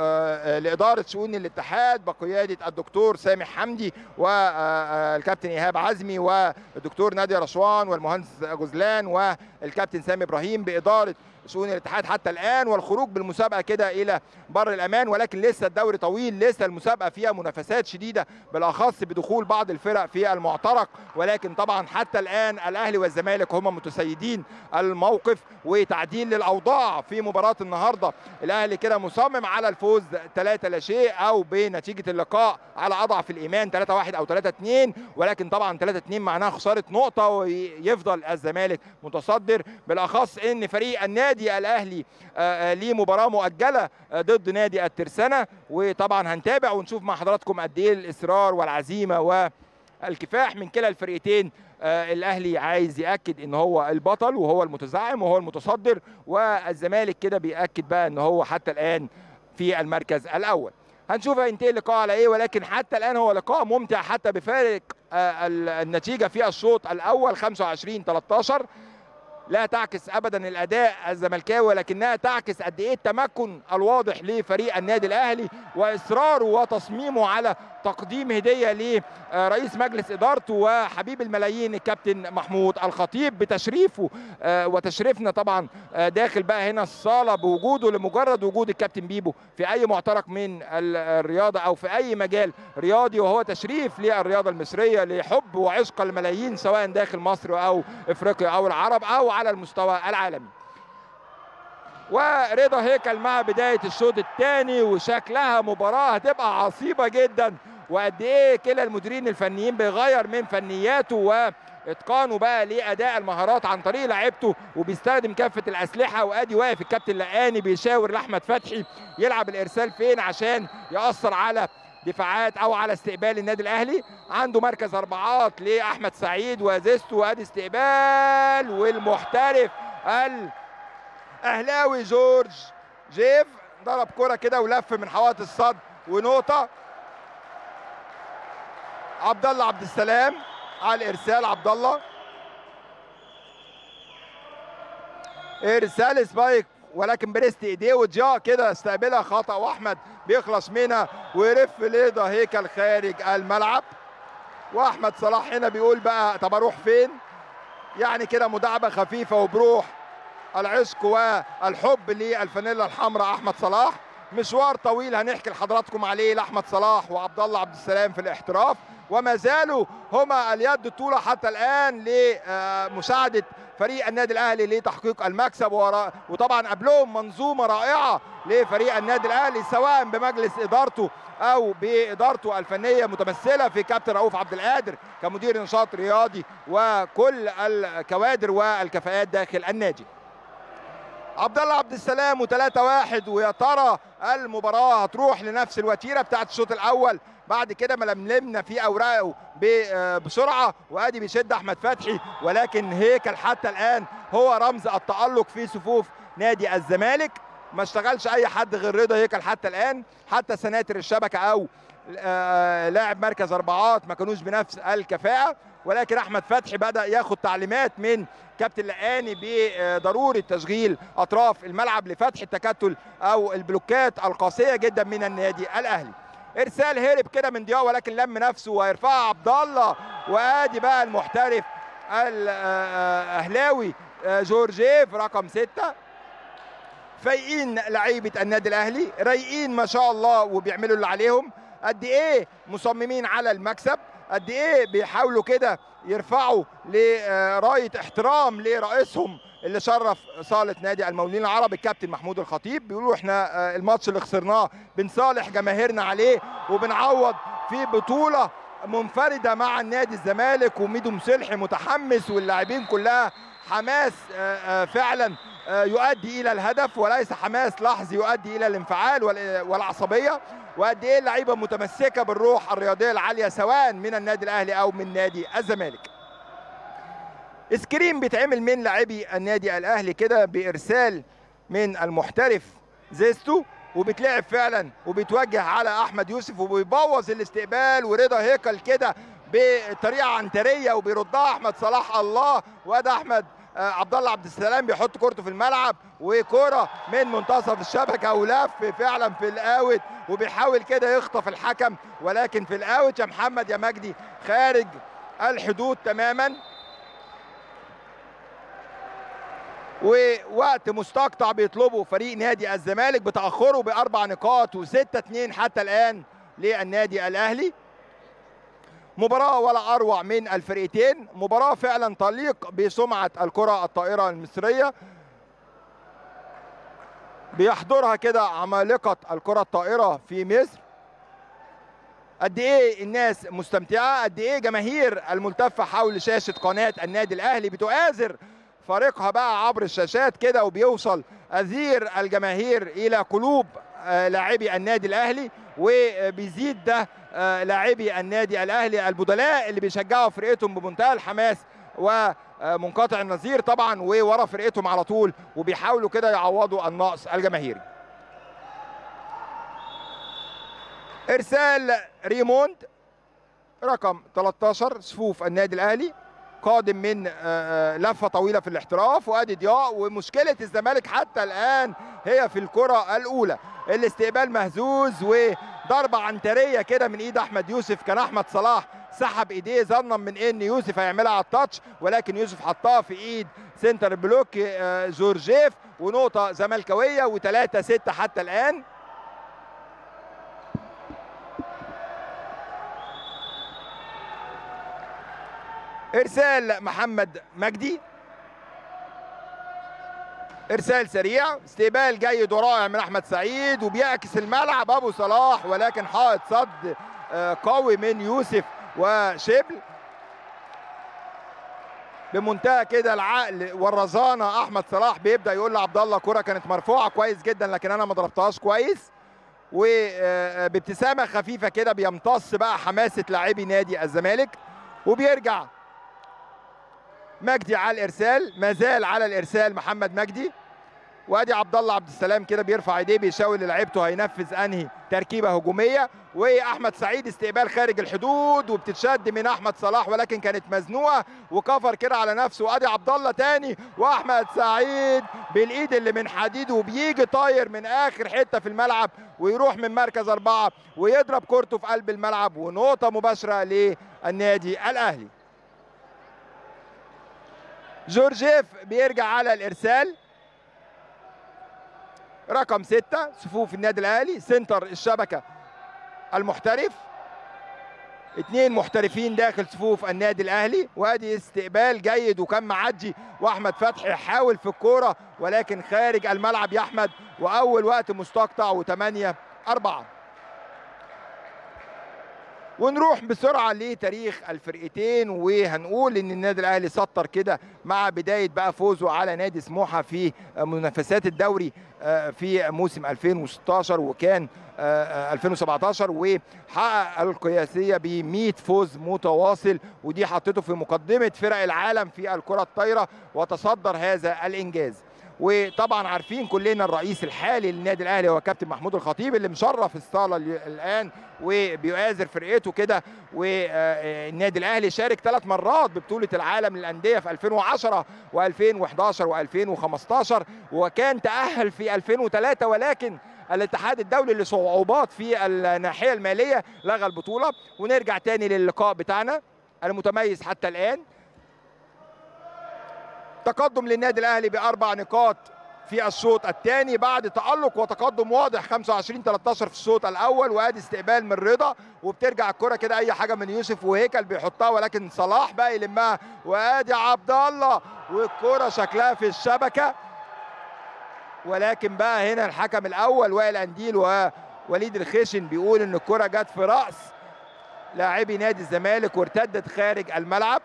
لإدارة شؤون الاتحاد بقيادة الدكتور سامح حمدي والكابتن إيهاب عزمي والدكتور نادي رشوان والمهندس غزلان والكابتن سامي إبراهيم بإدارة شؤون الاتحاد حتى الان والخروج بالمسابقه كده الى بر الامان ولكن لسه الدوري طويل لسه المسابقه فيها منافسات شديده بالاخص بدخول بعض الفرق في المعترك ولكن طبعا حتى الان الاهلي والزمالك هم متسيدين الموقف وتعديل للاوضاع في مباراه النهارده الاهلي كده مصمم على الفوز 3 لا شيء او بنتيجه اللقاء على اضعف الايمان 3 1 او 3 2 ولكن طبعا 3 2 معناها خساره نقطه ويفضل الزمالك متصدر بالاخص ان فريق النادي النادي الاهلي ليه مباراه مؤجله ضد نادي الترسانه وطبعا هنتابع ونشوف مع حضراتكم قد ايه الاصرار والعزيمه والكفاح من كلا الفريقين الاهلي عايز ياكد ان هو البطل وهو المتزعم وهو المتصدر والزمالك كده بياكد بقى ان هو حتى الان في المركز الاول هنشوف هينتهي اللقاء على ايه ولكن حتى الان هو لقاء ممتع حتى بفارق النتيجه في الشوط الاول 25 13 لا تعكس ابدا الاداء الزملكاوي ولكنها تعكس قد ايه التمكن الواضح لفريق النادي الاهلي واصراره وتصميمه على تقديم هديه لرئيس مجلس ادارته وحبيب الملايين الكابتن محمود الخطيب بتشريفه وتشريفنا طبعا داخل بقى هنا الصاله بوجوده لمجرد وجود الكابتن بيبو في اي معترك من الرياضه او في اي مجال رياضي وهو تشريف للرياضه المصريه لحب وعشق الملايين سواء داخل مصر او افريقيا او العرب او على المستوى العالمي ورضا هيكل مع بداية الشوط الثاني وشكلها مباراة هتبقى عصيبة جدا وقد ايه كلا المديرين الفنيين بيغير من فنياته واتقانه بقى لاداء المهارات عن طريق لعيبته وبيستخدم كافه الاسلحه وادي واقف الكابتن لقاني بيشاور لاحمد فتحي يلعب الارسال فين عشان ياثر على دفاعات او على استقبال النادي الاهلي عنده مركز اربعات لاحمد سعيد وزيستو وادي استقبال والمحترف الاهلاوي جورج جيف ضرب كره كده ولف من حوائط الصد ونقطه عبد الله عبد السلام على الارسال عبد الله ارسال سبايك ولكن بريست ايديه وجاء كده استقبلها خطا واحمد بيخلص منها ويرف ليضا هيكل خارج الملعب واحمد صلاح هنا بيقول بقى طب اروح فين يعني كده مداعبه خفيفه وبروح العشق والحب للفانيلا الحمراء احمد صلاح مشوار طويل هنحكي لحضراتكم عليه لاحمد صلاح وعبد الله عبد السلام في الاحتراف وما زالوا هما اليد الطولة حتى الآن لمساعدة فريق النادي الأهلي لتحقيق المكسب ورا وطبعا قبلهم منظومة رائعة لفريق النادي الأهلي سواء بمجلس إدارته أو بإدارته الفنية متمثلة في كابتن رؤوف عبد القادر كمدير نشاط رياضي وكل الكوادر والكفاءات داخل النادي. عبد الله عبد السلام و3 1 ويا ترى المباراه هتروح لنفس الوتيره بتاعت الشوط الاول بعد كده ململمنا في اوراقه بسرعه وادي بيشد احمد فتحي ولكن هيكل حتى الان هو رمز التالق في صفوف نادي الزمالك ما اشتغلش اي حد غير رضا هيكل حتى الان حتى سناتر الشبكه او لاعب مركز اربعات ما كانوش بنفس الكفاءه ولكن احمد فتحي بدا ياخد تعليمات من كابتن لقاني بضروره تشغيل اطراف الملعب لفتح التكتل او البلوكات القاسيه جدا من النادي الاهلي ارسال هرب كده من ضياء ولكن لم نفسه ويرفعها عبد الله وادي بقى المحترف الاهلاوي جورجيف رقم ستة فايقين لعيبه النادي الاهلي رايقين ما شاء الله وبيعملوا اللي عليهم قد ايه مصممين على المكسب قد ايه بيحاولوا كده يرفعوا لرايه احترام لرئيسهم اللي شرف صاله نادي المقاولين العرب الكابتن محمود الخطيب بيقولوا احنا الماتش اللي خسرناه بنصالح جماهيرنا عليه وبنعوض في بطوله منفرده مع النادي الزمالك وميدو مسلحي متحمس واللاعبين كلها حماس فعلا يؤدي الى الهدف وليس حماس لحظي يؤدي الى الانفعال والعصبيه وقد ايه اللعيبه متمسكه بالروح الرياضيه العاليه سواء من النادي الاهلي او من نادي الزمالك. سكرين بيتعمل من لاعبي النادي الاهلي كده بارسال من المحترف زيستو وبتلعب فعلا وبيتوجه على احمد يوسف وبيبوظ الاستقبال ورضا هيكل كده بطريقه عنتريه وبيردها احمد صلاح الله وده احمد عبد الله عبد السلام بيحط كورته في الملعب وكوره من منتصف الشبكه ولف فعلا في الاوت وبيحاول كده يخطف الحكم ولكن في الاوت يا محمد يا مجدي خارج الحدود تماما ووقت مستقطع بيطلبه فريق نادي الزمالك بتاخره باربع نقاط وستة اتنين حتى الان للنادي الاهلي مباراة ولا أروع من الفريقين مباراة فعلا تليق بسمعة الكرة الطائرة المصرية بيحضرها كده عمالقة الكرة الطائرة في مصر قد ايه الناس مستمتعة قد ايه جماهير الملتفة حول شاشة قناة النادي الأهلي بتؤازر فريقها بقى عبر الشاشات كده وبيوصل أثير الجماهير إلى قلوب لاعبي النادي الأهلي وبيزيد ده لاعبي النادي الاهلي البدلاء اللي بيشجعوا فرقتهم بمنتهى الحماس ومنقطع النظير طبعا وورا فرقتهم على طول وبيحاولوا كده يعوضوا النقص الجماهيري. ارسال ريموند رقم 13 صفوف النادي الاهلي قادم من لفه طويله في الاحتراف وادي ضياء ومشكله الزمالك حتى الان هي في الكره الاولى الاستقبال مهزوز وضربه عنتريه كده من ايد احمد يوسف كان احمد صلاح سحب ايديه ظنا من ان يوسف هيعملها على التاتش ولكن يوسف حطها في ايد سنتر بلوك جورجيف ونقطه زملكاويه وثلاثة ستة حتى الان ارسال محمد مجدي ارسال سريع استقبال جيد ورائع من احمد سعيد وبيعكس الملعب ابو صلاح ولكن حائط صد قوي من يوسف وشبل بمنتهى كده العقل والرزانه احمد صلاح بيبدا يقول لعبد الله كره كانت مرفوعه كويس جدا لكن انا ما ضربتهاش كويس وبابتسامه خفيفه كده بيمتص بقى حماسه لاعبي نادي الزمالك وبيرجع مجدي على الارسال ما زال على الارسال محمد مجدي وادي عبد الله عبد السلام كده بيرفع ايديه بيشاور لعيبته هينفذ انهي تركيبه هجوميه واحمد سعيد استقبال خارج الحدود وبتتشد من احمد صلاح ولكن كانت مزنوقه وكفر كده على نفسه وادي عبد الله تاني واحمد سعيد بالايد اللي من حديد وبيجي طاير من اخر حته في الملعب ويروح من مركز اربعه ويضرب كورته في قلب الملعب ونقطه مباشره للنادي الاهلي جورجيف بيرجع على الارسال رقم ستة صفوف النادي الاهلي سنتر الشبكه المحترف اثنين محترفين داخل صفوف النادي الاهلي وادي استقبال جيد وكان معدي واحمد فتحي حاول في الكوره ولكن خارج الملعب يا احمد واول وقت مستقطع و8 4 ونروح بسرعه لتاريخ الفرقتين وهنقول ان النادي الاهلي سطر كده مع بدايه بقى فوزه على نادي سموحه في منافسات الدوري في موسم 2016 وكان 2017 وحقق القياسيه ب 100 فوز متواصل ودي حطته في مقدمه فرق العالم في الكره الطايره وتصدر هذا الانجاز وطبعا عارفين كلنا الرئيس الحالي للنادي الاهلي هو كابتن محمود الخطيب اللي مشرف الصاله الان وبيؤازر فرقته كده والنادي الاهلي شارك ثلاث مرات ببطوله العالم للانديه في 2010 و2011 و2015 وكان تاهل في 2003 ولكن الاتحاد الدولي لصعوبات في الناحيه الماليه لغى البطوله ونرجع تاني للقاء بتاعنا المتميز حتى الان تقدم للنادي الاهلي باربع نقاط في الشوط الثاني بعد تألق وتقدم واضح 25 13 في الشوط الاول وادي استقبال من رضا وبترجع الكره كده اي حاجه من يوسف وهيكل بيحطها ولكن صلاح بقى يلمها وادي عبد الله والكره شكلها في الشبكه ولكن بقى هنا الحكم الاول وائل انديل ووليد الخشن بيقول ان الكره جت في راس لاعبي نادي الزمالك وارتدت خارج الملعب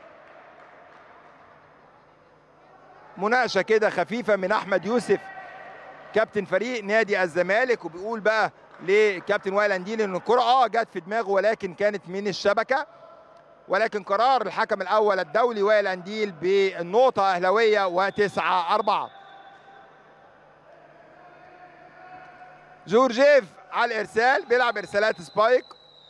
مناقشه كده خفيفه من احمد يوسف كابتن فريق نادي الزمالك وبيقول بقى لكابتن وائل انديل ان الكره اه جت في دماغه ولكن كانت من الشبكه ولكن قرار الحكم الاول الدولي وائل انديل بالنقطه اهلاويه وتسعة أربعة جورجيف على الارسال بيلعب ارسالات سبايك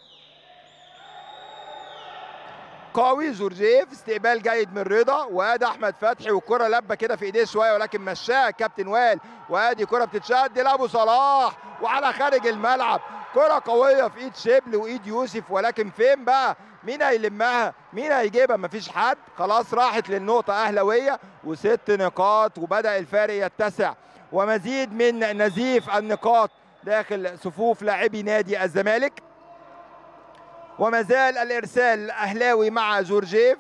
قوي جورجيف استقبال جيد من رضا وادي احمد فتحي والكره لبه كده في ايديه شويه ولكن مشاها الكابتن وائل وادي كره بتتشد لابو صلاح وعلى خارج الملعب كره قويه في ايد شبل وايد يوسف ولكن فين بقى مين هيلمها مين هيجيبها مفيش حد خلاص راحت للنقطه اهلاويه وست نقاط وبدا الفارق يتسع ومزيد من نزيف النقاط داخل صفوف لاعبي نادي الزمالك وما زال الارسال الاهلاوي مع جورجيف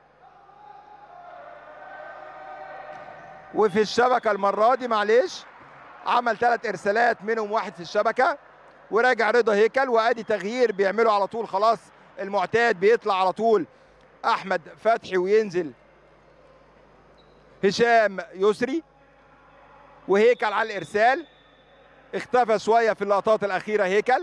وفي الشبكه المره دي معلش عمل ثلاث ارسالات منهم واحد في الشبكه وراجع رضا هيكل وادي تغيير بيعمله على طول خلاص المعتاد بيطلع على طول احمد فتحي وينزل هشام يسري وهيكل على الارسال اختفى شويه في اللقطات الاخيره هيكل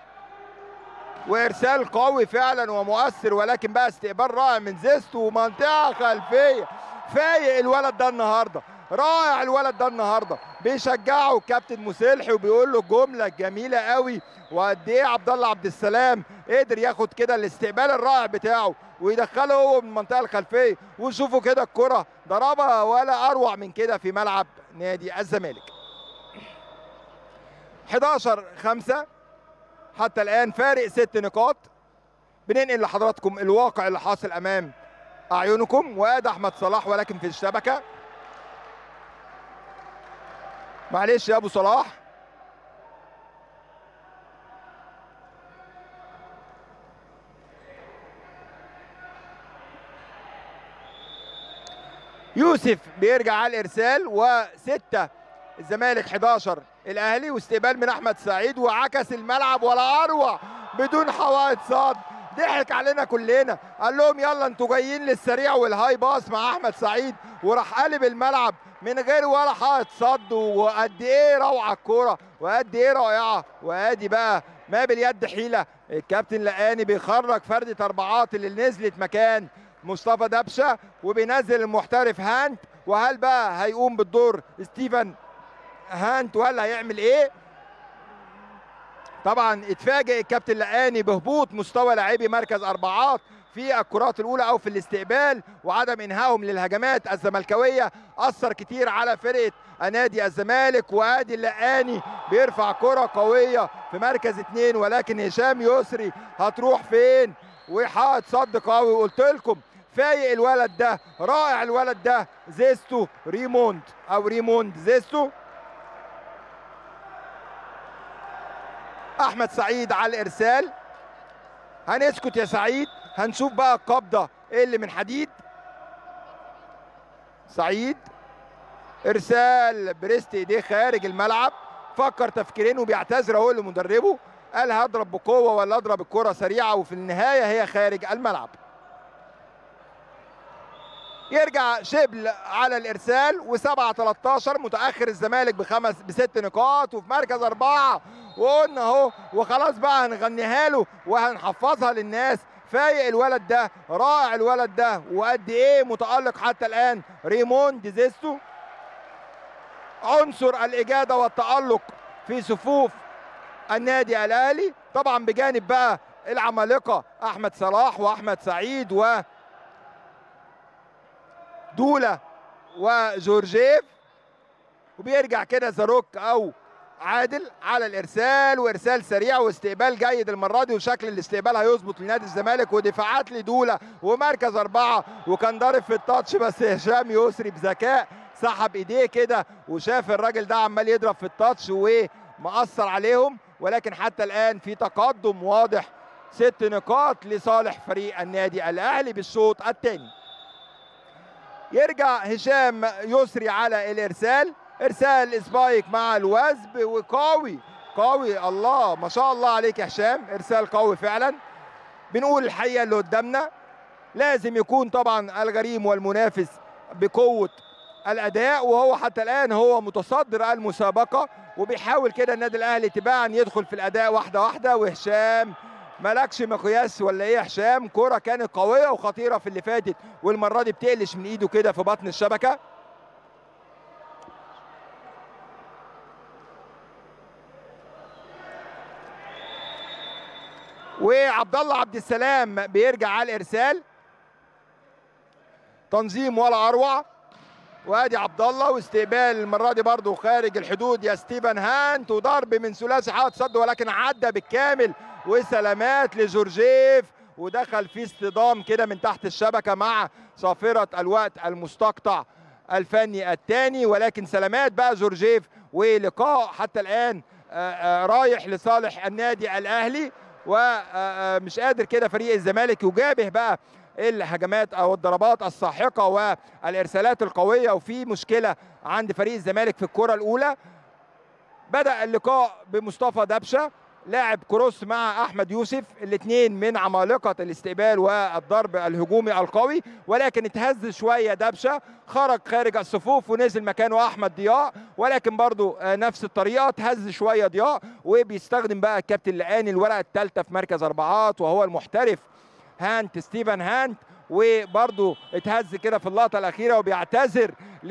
وارسال قوي فعلا ومؤثر ولكن بقى استقبال رائع من زيست ومنطقه خلفيه فايق الولد ده النهارده رائع الولد ده النهارده بيشجعه الكابتن مسلحي وبيقول له الجمله الجميله قوي وقد ايه عبد الله عبد السلام قدر ياخد كده الاستقبال الرائع بتاعه ويدخله هو من المنطقه الخلفيه وشوفوا كده الكره ضربها ولا اروع من كده في ملعب نادي الزمالك 11 5 حتى الان فارق ست نقاط بننقل لحضراتكم الواقع اللي حاصل امام اعينكم وادي احمد صلاح ولكن في الشبكه معلش يا ابو صلاح يوسف بيرجع على الارسال وسته الزمالك 11 الاهلي واستقبال من احمد سعيد وعكس الملعب ولا اروع بدون حوائط صاد ضحك علينا كلنا قال لهم يلا انتوا جايين للسريع والهاي باص مع احمد سعيد وراح قلب الملعب من غير ولا حائط صد وقد ايه روعه الكوره وقد ايه رائعه وادي بقى ما باليد حيله الكابتن لقاني بيخرج فردة اربعات اللي نزلت مكان مصطفى دبشه وبينزل المحترف هانت وهل بقى هيقوم بالدور ستيفن هانت ولا هيعمل ايه طبعا اتفاجئ الكابتن لقاني بهبوط مستوى لاعبي مركز اربعات في الكرات الاولى او في الاستقبال وعدم انهائهم للهجمات الزملكاويه اثر كتير على فرقه نادي الزمالك وادي اللقاني بيرفع كره قويه في مركز اثنين ولكن هشام يسري هتروح فين وحائط صد قوي وقلت لكم فايق الولد ده رائع الولد ده زيستو ريموند او ريموند زيستو احمد سعيد على الارسال هنسكت يا سعيد هنشوف بقى القبضه ايه اللي من حديد سعيد ارسال بريست ايديه خارج الملعب فكر تفكيرين وبيعتذر اهو لمدربه قال هضرب بقوه ولا اضرب الكره سريعه وفي النهايه هي خارج الملعب يرجع شبل على الارسال و7 13 متاخر الزمالك بخمس بست نقاط وفي مركز اربعه وقلنا اهو وخلاص بقى هنغنيها له وهنحفظها للناس فايق الولد ده رائع الولد ده وقد ايه متالق حتى الان ريمون ديزيستو عنصر الاجاده والتالق في صفوف النادي الاهلي طبعا بجانب بقى العمالقه احمد صلاح واحمد سعيد و دولا وجورجيف وبيرجع كده زاروك او عادل على الارسال وارسال سريع واستقبال جيد المره دي وشكل الاستقبال هيظبط لنادي الزمالك ودفاعات لدولا ومركز اربعه وكان ضارب في التاتش بس هشام يسري بذكاء سحب ايديه كده وشاف الراجل ده عمال يضرب في التاتش ومأثر عليهم ولكن حتى الان في تقدم واضح ست نقاط لصالح فريق النادي الاهلي بالشوط الثاني يرجع هشام يسري على الارسال ارسال سبايك مع الوزب وقوي قوي الله ما شاء الله عليك يا هشام ارسال قوي فعلا بنقول الحقيقه اللي قدامنا لازم يكون طبعا الغريم والمنافس بقوه الاداء وهو حتى الان هو متصدر المسابقه وبيحاول كده النادي الاهلي تباعا يدخل في الاداء واحده واحده وهشام مالكش مقياس ولا ايه يا هشام كرة كانت قوية وخطيرة في اللي فاتت والمرة دي بتقلش من ايده كده في بطن الشبكة وعبد الله عبد السلام بيرجع على الارسال تنظيم ولا اروع وادي عبد الله واستقبال المره دي برضه خارج الحدود يا ستيفن هانت وضرب من ثلاثي حائط صد ولكن عدى بالكامل وسلامات لجورجيف ودخل في اصطدام كده من تحت الشبكه مع صافره الوقت المستقطع الفني الثاني ولكن سلامات بقى جورجيف ولقاء حتى الان رايح لصالح النادي الاهلي ومش قادر كده فريق الزمالك يجابه بقى الهجمات او الضربات الساحقه والارسالات القويه وفي مشكله عند فريق الزمالك في الكره الاولى بدا اللقاء بمصطفى دبشه لاعب كروس مع احمد يوسف الاثنين من عمالقه الاستقبال والضرب الهجومي القوي ولكن اتهز شويه دبشه خرج خارج الصفوف ونزل مكانه احمد ضياء ولكن برضو نفس الطريقه اتهز شويه ضياء وبيستخدم بقى الكابتن لقاني الورقه الثالثه في مركز اربعات وهو المحترف هانت ستيفن هانت وبرضه اتهز كده في اللقطه الاخيره وبيعتذر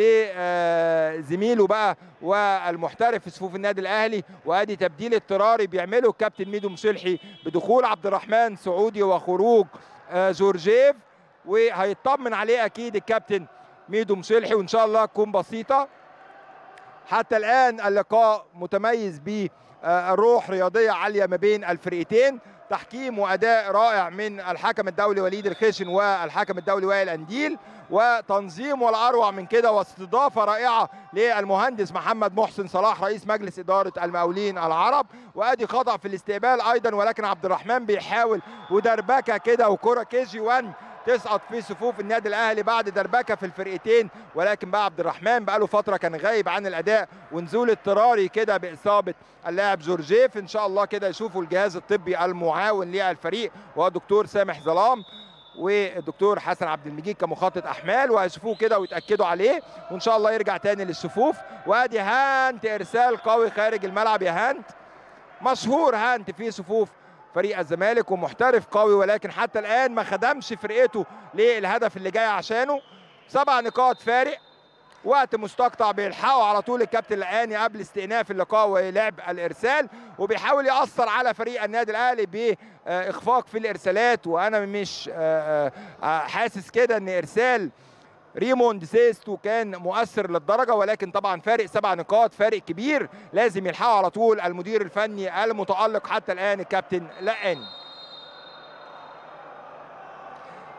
لزميله بقى والمحترف في صفوف النادي الاهلي وادي تبديل اضطراري بيعمله الكابتن ميدو مصلحي بدخول عبد الرحمن سعودي وخروج جورجيف وهيطمن عليه اكيد الكابتن ميدو مصلحي وان شاء الله تكون بسيطه حتى الان اللقاء متميز بروح رياضيه عاليه ما بين الفرقتين تحكيم واداء رائع من الحكم الدولي وليد الخشن والحكم الدولي وائل انديل وتنظيم والاروع من كده واستضافه رائعه للمهندس محمد محسن صلاح رئيس مجلس اداره المقاولين العرب وادي خطا في الاستقبال ايضا ولكن عبد الرحمن بيحاول ودربكه كده وكره كي جي 1 تسقط في صفوف النادي الاهلي بعد دربكه في الفرقتين ولكن بقى عبد الرحمن بقى له فتره كان غايب عن الاداء ونزول اضطراري كده باصابه اللاعب جورجيف ان شاء الله كده يشوفوا الجهاز الطبي المعاون للفريق وهو الدكتور سامح ظلام والدكتور حسن عبد المجيد كمخطط احمال وهيشوفوه كده ويتاكدوا عليه وان شاء الله يرجع تاني للصفوف وادي هانت ارسال قوي خارج الملعب يا هانت مشهور هانت في صفوف فريق الزمالك ومحترف قوي ولكن حتى الان ما خدمش فرقته للهدف اللي جاي عشانه سبع نقاط فارق وقت مستقطع بيلحقوا على طول الكابتن لقاني قبل استئناف اللقاء ولعب الارسال وبيحاول ياثر على فريق النادي الاهلي باخفاق في الارسالات وانا مش حاسس كده ان ارسال ريموند سيستو كان مؤثر للدرجه ولكن طبعا فارق سبع نقاط فارق كبير لازم يلحقوا على طول المدير الفني المتالق حتى الان الكابتن لقاني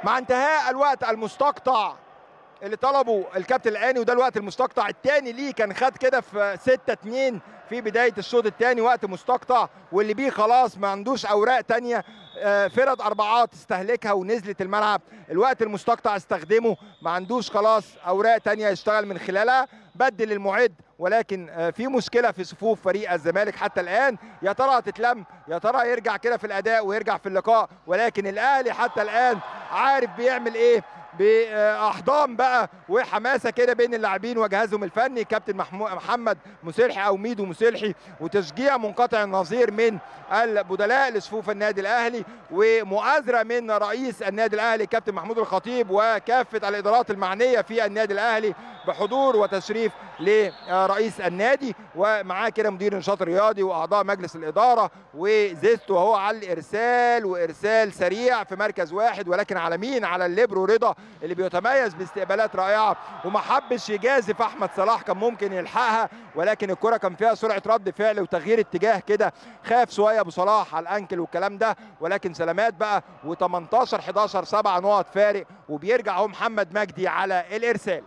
مع انتهاء الوقت المستقطع اللي طلبه الكابتن الاني وده الوقت المستقطع الثاني ليه كان خد كده في 6 2 في بدايه الشوط الثاني وقت مستقطع واللي بيه خلاص ما عندوش اوراق تانية آه، فرد اربعات استهلكها ونزلت الملعب الوقت المستقطع استخدمه ما عندوش خلاص اوراق تانية يشتغل من خلالها بدل المعد ولكن آه، في مشكله في صفوف فريق الزمالك حتى الان يا ترى هتتلم يا ترى يرجع كده في الاداء ويرجع في اللقاء ولكن الاهلي حتى الان عارف بيعمل ايه باحضان بقى وحماسه كده بين اللاعبين وجهازهم الفني كابتن محمو- محمد مسلحي او ميدو مسلحي وتشجيع منقطع النظير من البدلاء لصفوف النادي الاهلي ومؤازره من رئيس النادي الاهلي كابتن محمود الخطيب وكافه الادارات المعنيه في النادي الاهلي بحضور وتشريف لرئيس النادي ومعاه كده مدير النشاط الرياضي واعضاء مجلس الاداره وزيزتو اهو على الارسال وارسال سريع في مركز واحد ولكن على مين على الليبرو رضا اللي بيتميز باستقبالات رائعه وما حبش يجازف احمد صلاح كان ممكن يلحقها ولكن الكره كان فيها سرعه رد فعل وتغيير اتجاه كده خاف شويه ابو صلاح على الانكل والكلام ده ولكن سلامات بقى و18 11 سبع نقط فارق وبيرجع هو محمد مجدي على الارسال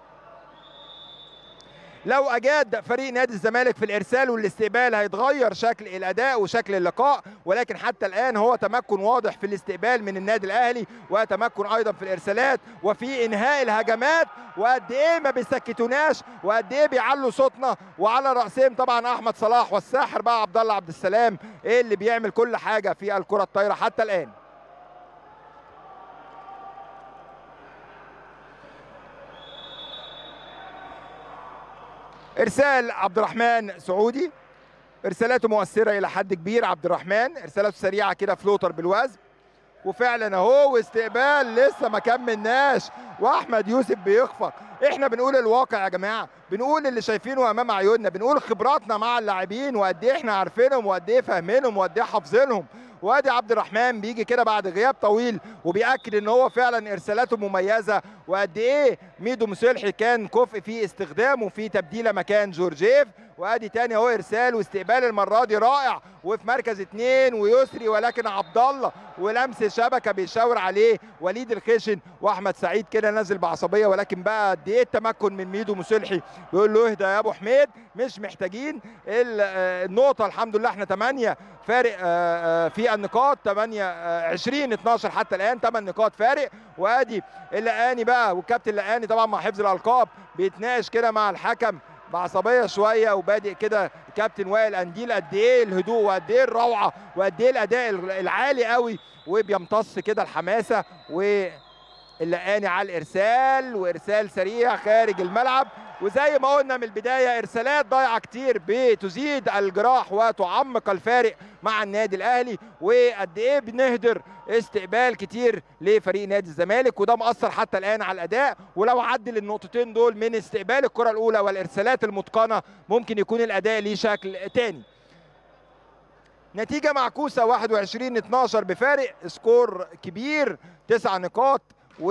لو اجاد فريق نادي الزمالك في الارسال والاستقبال هيتغير شكل الاداء وشكل اللقاء ولكن حتى الان هو تمكن واضح في الاستقبال من النادي الاهلي وتمكن ايضا في الارسالات وفي انهاء الهجمات وقد ايه ما بيسكتوناش وقد ايه بيعلوا صوتنا وعلى راسهم طبعا احمد صلاح والساحر بقى عبد الله عبد السلام ايه اللي بيعمل كل حاجه في الكره الطايره حتى الان ارسال عبد الرحمن سعودي ارسالاته مؤثره الى حد كبير عبد الرحمن ارسالاته سريعه كده فلوتر بالوزن وفعلا اهو واستقبال لسه ما كملناش واحمد يوسف بيخفق احنا بنقول الواقع يا جماعه بنقول اللي شايفينه امام عيوننا بنقول خبراتنا مع اللاعبين وقد ايه احنا عارفينهم وقد ايه فاهمينهم وقد ايه حافظينهم وادي عبد الرحمن بيجي كده بعد غياب طويل وبياكد ان هو فعلا ارسالاته مميزه وقد ايه ميدو مسلحي كان كفء في استخدامه في تبديله مكان جورجيف وادي تاني اهو ارسال واستقبال المره دي رائع وفي مركز اثنين ويسري ولكن عبد الله ولمس شبكه بيشاور عليه وليد الخشن واحمد سعيد كده نازل بعصبيه ولكن بقى قد ايه التمكن من ميدو مسلحي بيقول له اهدى يا ابو حميد مش محتاجين ال- آه، النقطه الحمد لله احنا 8 فارق آه، آه، في النقاط 8 آه، 20 12 حتى الان 8 نقاط فارق وادي اللقاني بقى والكابتن اللقاني طبعا مع حفظ الالقاب بيتناقش كده مع الحكم بعصبيه شويه وبادئ كده كابتن وائل انديل قد ايه الهدوء وقد ايه الروعه وقد ايه الاداء العالي قوي وبيمتص كده الحماسه واللقاني على الارسال وارسال سريع خارج الملعب وزي ما قلنا من البدايه ارسالات ضايعه كتير بتزيد الجراح وتعمق الفارق مع النادي الاهلي وقد ايه بنهدر استقبال كتير لفريق نادي الزمالك وده مأثر حتى الان على الاداء ولو عدل النقطتين دول من استقبال الكره الاولى والارسالات المتقنه ممكن يكون الاداء ليه شكل تاني نتيجة معكوسة 21 12 بفارق سكور كبير تسع نقاط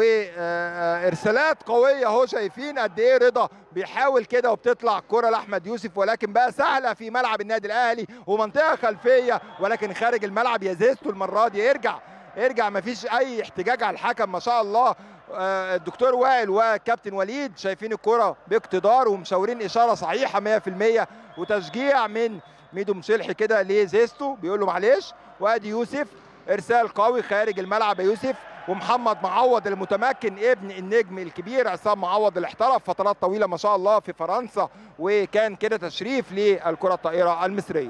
وارسالات قويه اهو شايفين قد ايه رضا بيحاول كده وبتطلع كره لاحمد يوسف ولكن بقى سهله في ملعب النادي الاهلي ومنطقه خلفيه ولكن خارج الملعب يا زيزتو المره دي ارجع ارجع مفيش اي احتجاج على الحكم ما شاء الله آه، الدكتور وائل وكابتن وليد شايفين الكره باقتدار ومشاورين اشاره صحيحه 100% وتشجيع من ميدو مسلحي كده لزيستو بيقول له معلش وادي يوسف ارسال قوي خارج الملعب يا يوسف ومحمد معوض المتمكن ابن النجم الكبير عصام معوض اللي احترف فترات طويله ما شاء الله في فرنسا وكان كده تشريف للكره الطائره المصريه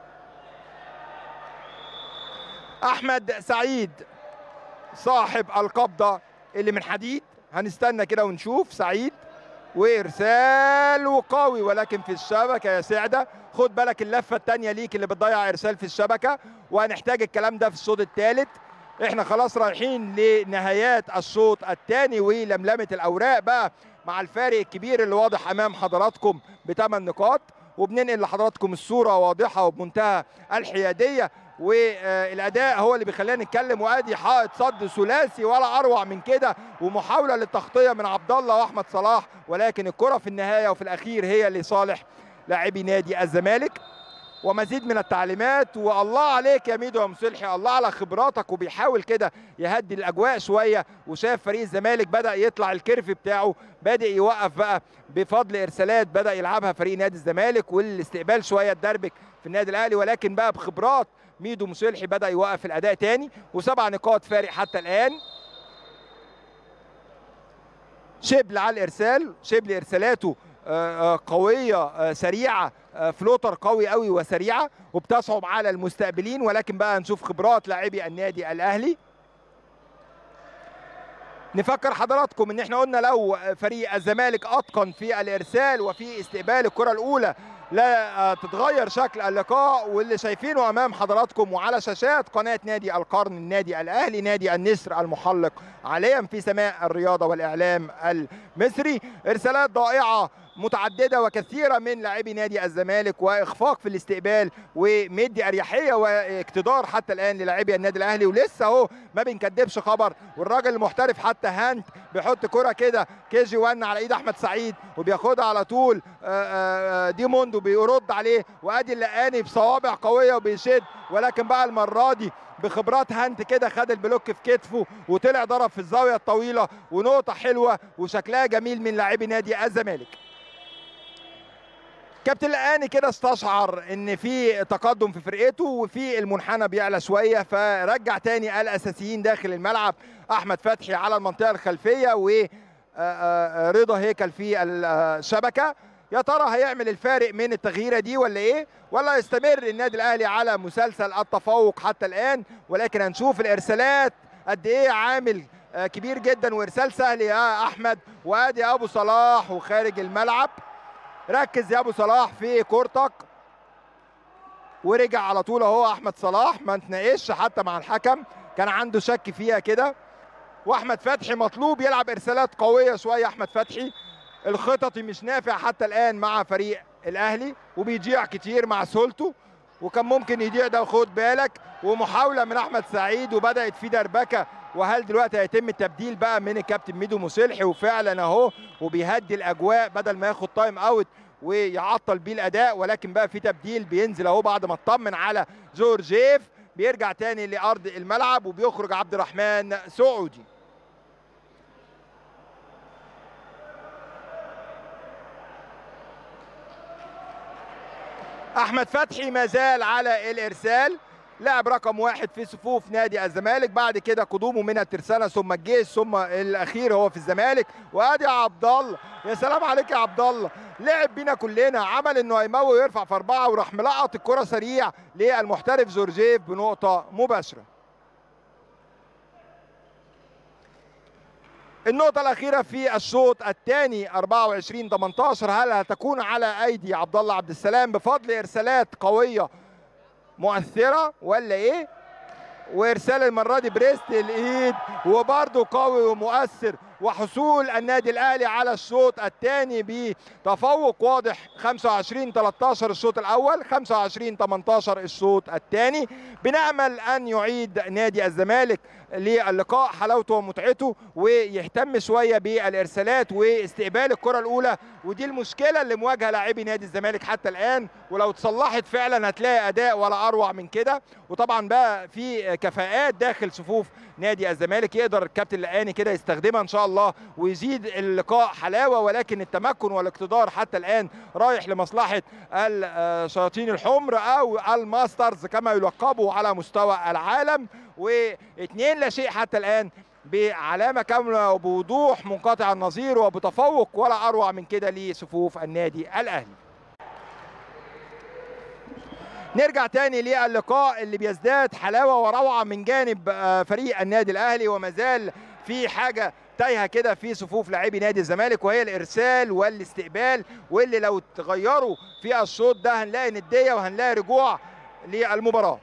احمد سعيد صاحب القبضه اللي من حديد هنستنى كده ونشوف سعيد وارسال وقوي ولكن في الشبكه يا سعده خد بالك اللفه الثانيه ليك اللي بتضيع ارسال في الشبكه وهنحتاج الكلام ده في الشوط الثالث احنا خلاص رايحين لنهايات الشوط الثاني ولملمه الاوراق بقى مع الفارق الكبير اللي واضح امام حضراتكم بثمان نقاط وبننقل لحضراتكم الصوره واضحه وبمنتهى الحياديه والاداء هو اللي بيخلينا نتكلم وادي حائط صد ثلاثي ولا اروع من كده ومحاوله للتغطيه من عبد الله واحمد صلاح ولكن الكره في النهايه وفي الاخير هي لصالح لاعبي نادي الزمالك ومزيد من التعليمات والله عليك يا ميدو يا مصلحي الله على خبراتك وبيحاول كده يهدي الاجواء شويه وشاف فريق الزمالك بدا يطلع الكيرف بتاعه بادئ يوقف بقى بفضل ارسالات بدا يلعبها فريق نادي الزمالك والاستقبال شويه اتدربك في النادي الاهلي ولكن بقى بخبرات ميدو مصلحي بدا يوقف الاداء تاني وسبع نقاط فارق حتى الان شبل على الارسال شبل ارسالاته آه، آه، قويه آه، سريعه آه، فلوتر قوي قوي وسريعه وبتصعب على المستقبلين ولكن بقى نشوف خبرات لاعبي النادي الاهلي نفكر حضراتكم ان احنا قلنا لو فريق الزمالك اتقن في الارسال وفي استقبال الكره الاولى لا آه، تتغير شكل اللقاء واللي شايفينه امام حضراتكم وعلى شاشات قناه نادي القرن النادي الاهلي نادي النسر المحلق عاليا في سماء الرياضه والاعلام المصري ارسالات ضائعه متعدده وكثيره من لاعبي نادي الزمالك واخفاق في الاستقبال ومدي اريحيه واقتدار حتى الان للاعبي النادي الاهلي ولسه اهو ما بنكدبش خبر والراجل المحترف حتى هانت بيحط كره كده كي جي 1 على ايد احمد سعيد وبياخدها على طول آه، آه، ديموند وبيرد عليه وادي اللقاني بصوابع قويه وبيشد ولكن بقى المره دي بخبرات هانت كده خد البلوك في كتفه وطلع ضرب في الزاويه الطويله ونقطه حلوه وشكلها جميل من لاعبي نادي الزمالك كابتن لقاني كده استشعر ان في تقدم في فرقته وفي المنحنى بيعلى شويه فرجع تاني الاساسيين داخل الملعب احمد فتحي على المنطقه الخلفيه و آه، آه، رضا هيكل في الشبكه يا ترى هيعمل الفارق من التغييره دي ولا ايه ولا يستمر النادي الاهلي على مسلسل التفوق حتى الان ولكن هنشوف الارسالات قد ايه عامل آه، كبير جدا وارسال سهل يا احمد وادي ابو صلاح وخارج الملعب ركز يا ابو صلاح في كورتك ورجع على طول اهو احمد صلاح ما تناقش حتى مع الحكم كان عنده شك فيها كده واحمد فتحي مطلوب يلعب ارسالات قويه شويه احمد فتحي الخططي مش نافع حتى الان مع فريق الاهلي وبيضيع كتير مع سولته وكان ممكن يضيع ده خد بالك ومحاوله من احمد سعيد وبدات في دربكه وهل دلوقتي هيتم التبديل بقى من الكابتن ميدو مصلحي وفعلا اهو وبيهدي الاجواء بدل ما ياخد تايم اوت ويعطل بيه الاداء ولكن بقى في تبديل بينزل اهو بعد ما اطمن على جورجيف بيرجع تاني لارض الملعب وبيخرج عبد الرحمن سعودي احمد فتحي ما زال على الارسال لاعب رقم واحد في صفوف نادي الزمالك بعد كده قدومه من الترسانه ثم الجيش ثم الاخير هو في الزمالك وادي عبد الله يا سلام عليك يا عبد الله لعب بينا كلنا عمل انه هيموي ويرفع في اربعه وراح ملقط الكره سريع للمحترف جورجيف بنقطه مباشره النقطة الأخيرة في الشوط الثاني 24 18 هل هتكون على أيدي عبد الله عبد السلام بفضل إرسالات قوية مؤثرة ولا إيه؟ وإرسال المرة دي بريست الإيد وبرده قوي ومؤثر وحصول النادي الأهلي على الشوط الثاني بتفوق واضح 25 13 الشوط الأول 25 18 الشوط الثاني بنأمل أن يعيد نادي الزمالك للقاء حلاوته ومتعته ويهتم شويه بالارسالات واستقبال الكره الاولى ودي المشكله اللي مواجهه لاعبي نادي الزمالك حتى الان ولو اتصلحت فعلا هتلاقي اداء ولا اروع من كده وطبعا بقى في كفاءات داخل صفوف نادي الزمالك يقدر الكابتن لقاني كده يستخدمها ان شاء الله ويزيد اللقاء حلاوه ولكن التمكن والاقتدار حتى الان رايح لمصلحه الشياطين الحمر او الماسترز كما يلقبوا على مستوى العالم واثنين لا شيء حتى الان بعلامه كامله وبوضوح منقطع النظير وبتفوق ولا اروع من كده لصفوف النادي الاهلي نرجع تاني للقاء اللي بيزداد حلاوه وروعه من جانب آه، فريق النادي الاهلي وما زال في حاجه تايهه كده في صفوف لاعبي نادي الزمالك وهي الارسال والاستقبال واللي لو تغيروا في الشوط ده هنلاقي نديه وهنلاقي رجوع للمباراه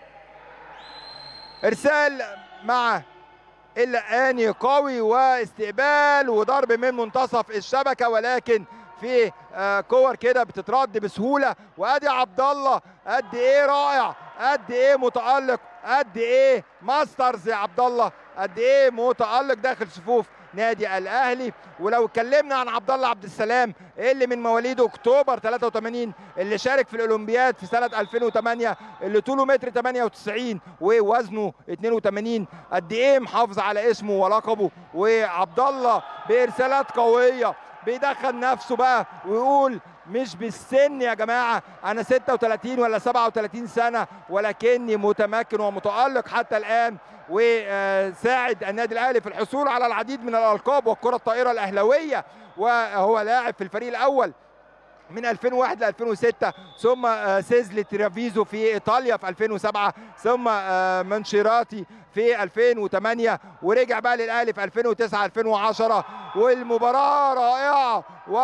ارسال مع اللقاني قوي واستقبال وضرب من منتصف الشبكه ولكن في آه، كور كده بتترد بسهوله وادي عبد الله قد ايه رائع قد ايه متالق قد ايه ماسترز يا عبد الله قد ايه متالق داخل صفوف نادي الاهلي ولو اتكلمنا عن عبد الله عبد السلام اللي من مواليد اكتوبر 83 اللي شارك في الاولمبياد في سنه 2008 اللي طوله متر 98 ووزنه 82 قد ايه محافظ على اسمه ولقبه وعبد الله بارسالات قويه بيدخل نفسه بقى ويقول مش بالسن يا جماعه انا 36 ولا 37 سنه ولكني متمكن ومتالق حتى الان وساعد النادي الاهلي في الحصول على العديد من الالقاب والكره الطائره الاهلاويه وهو لاعب في الفريق الاول من 2001 ل 2006 ثم سيزلي ترافيزو في ايطاليا في 2007 ثم منشيراتي في 2008 ورجع بقى للاهلي في 2009 2010 والمباراه رائعه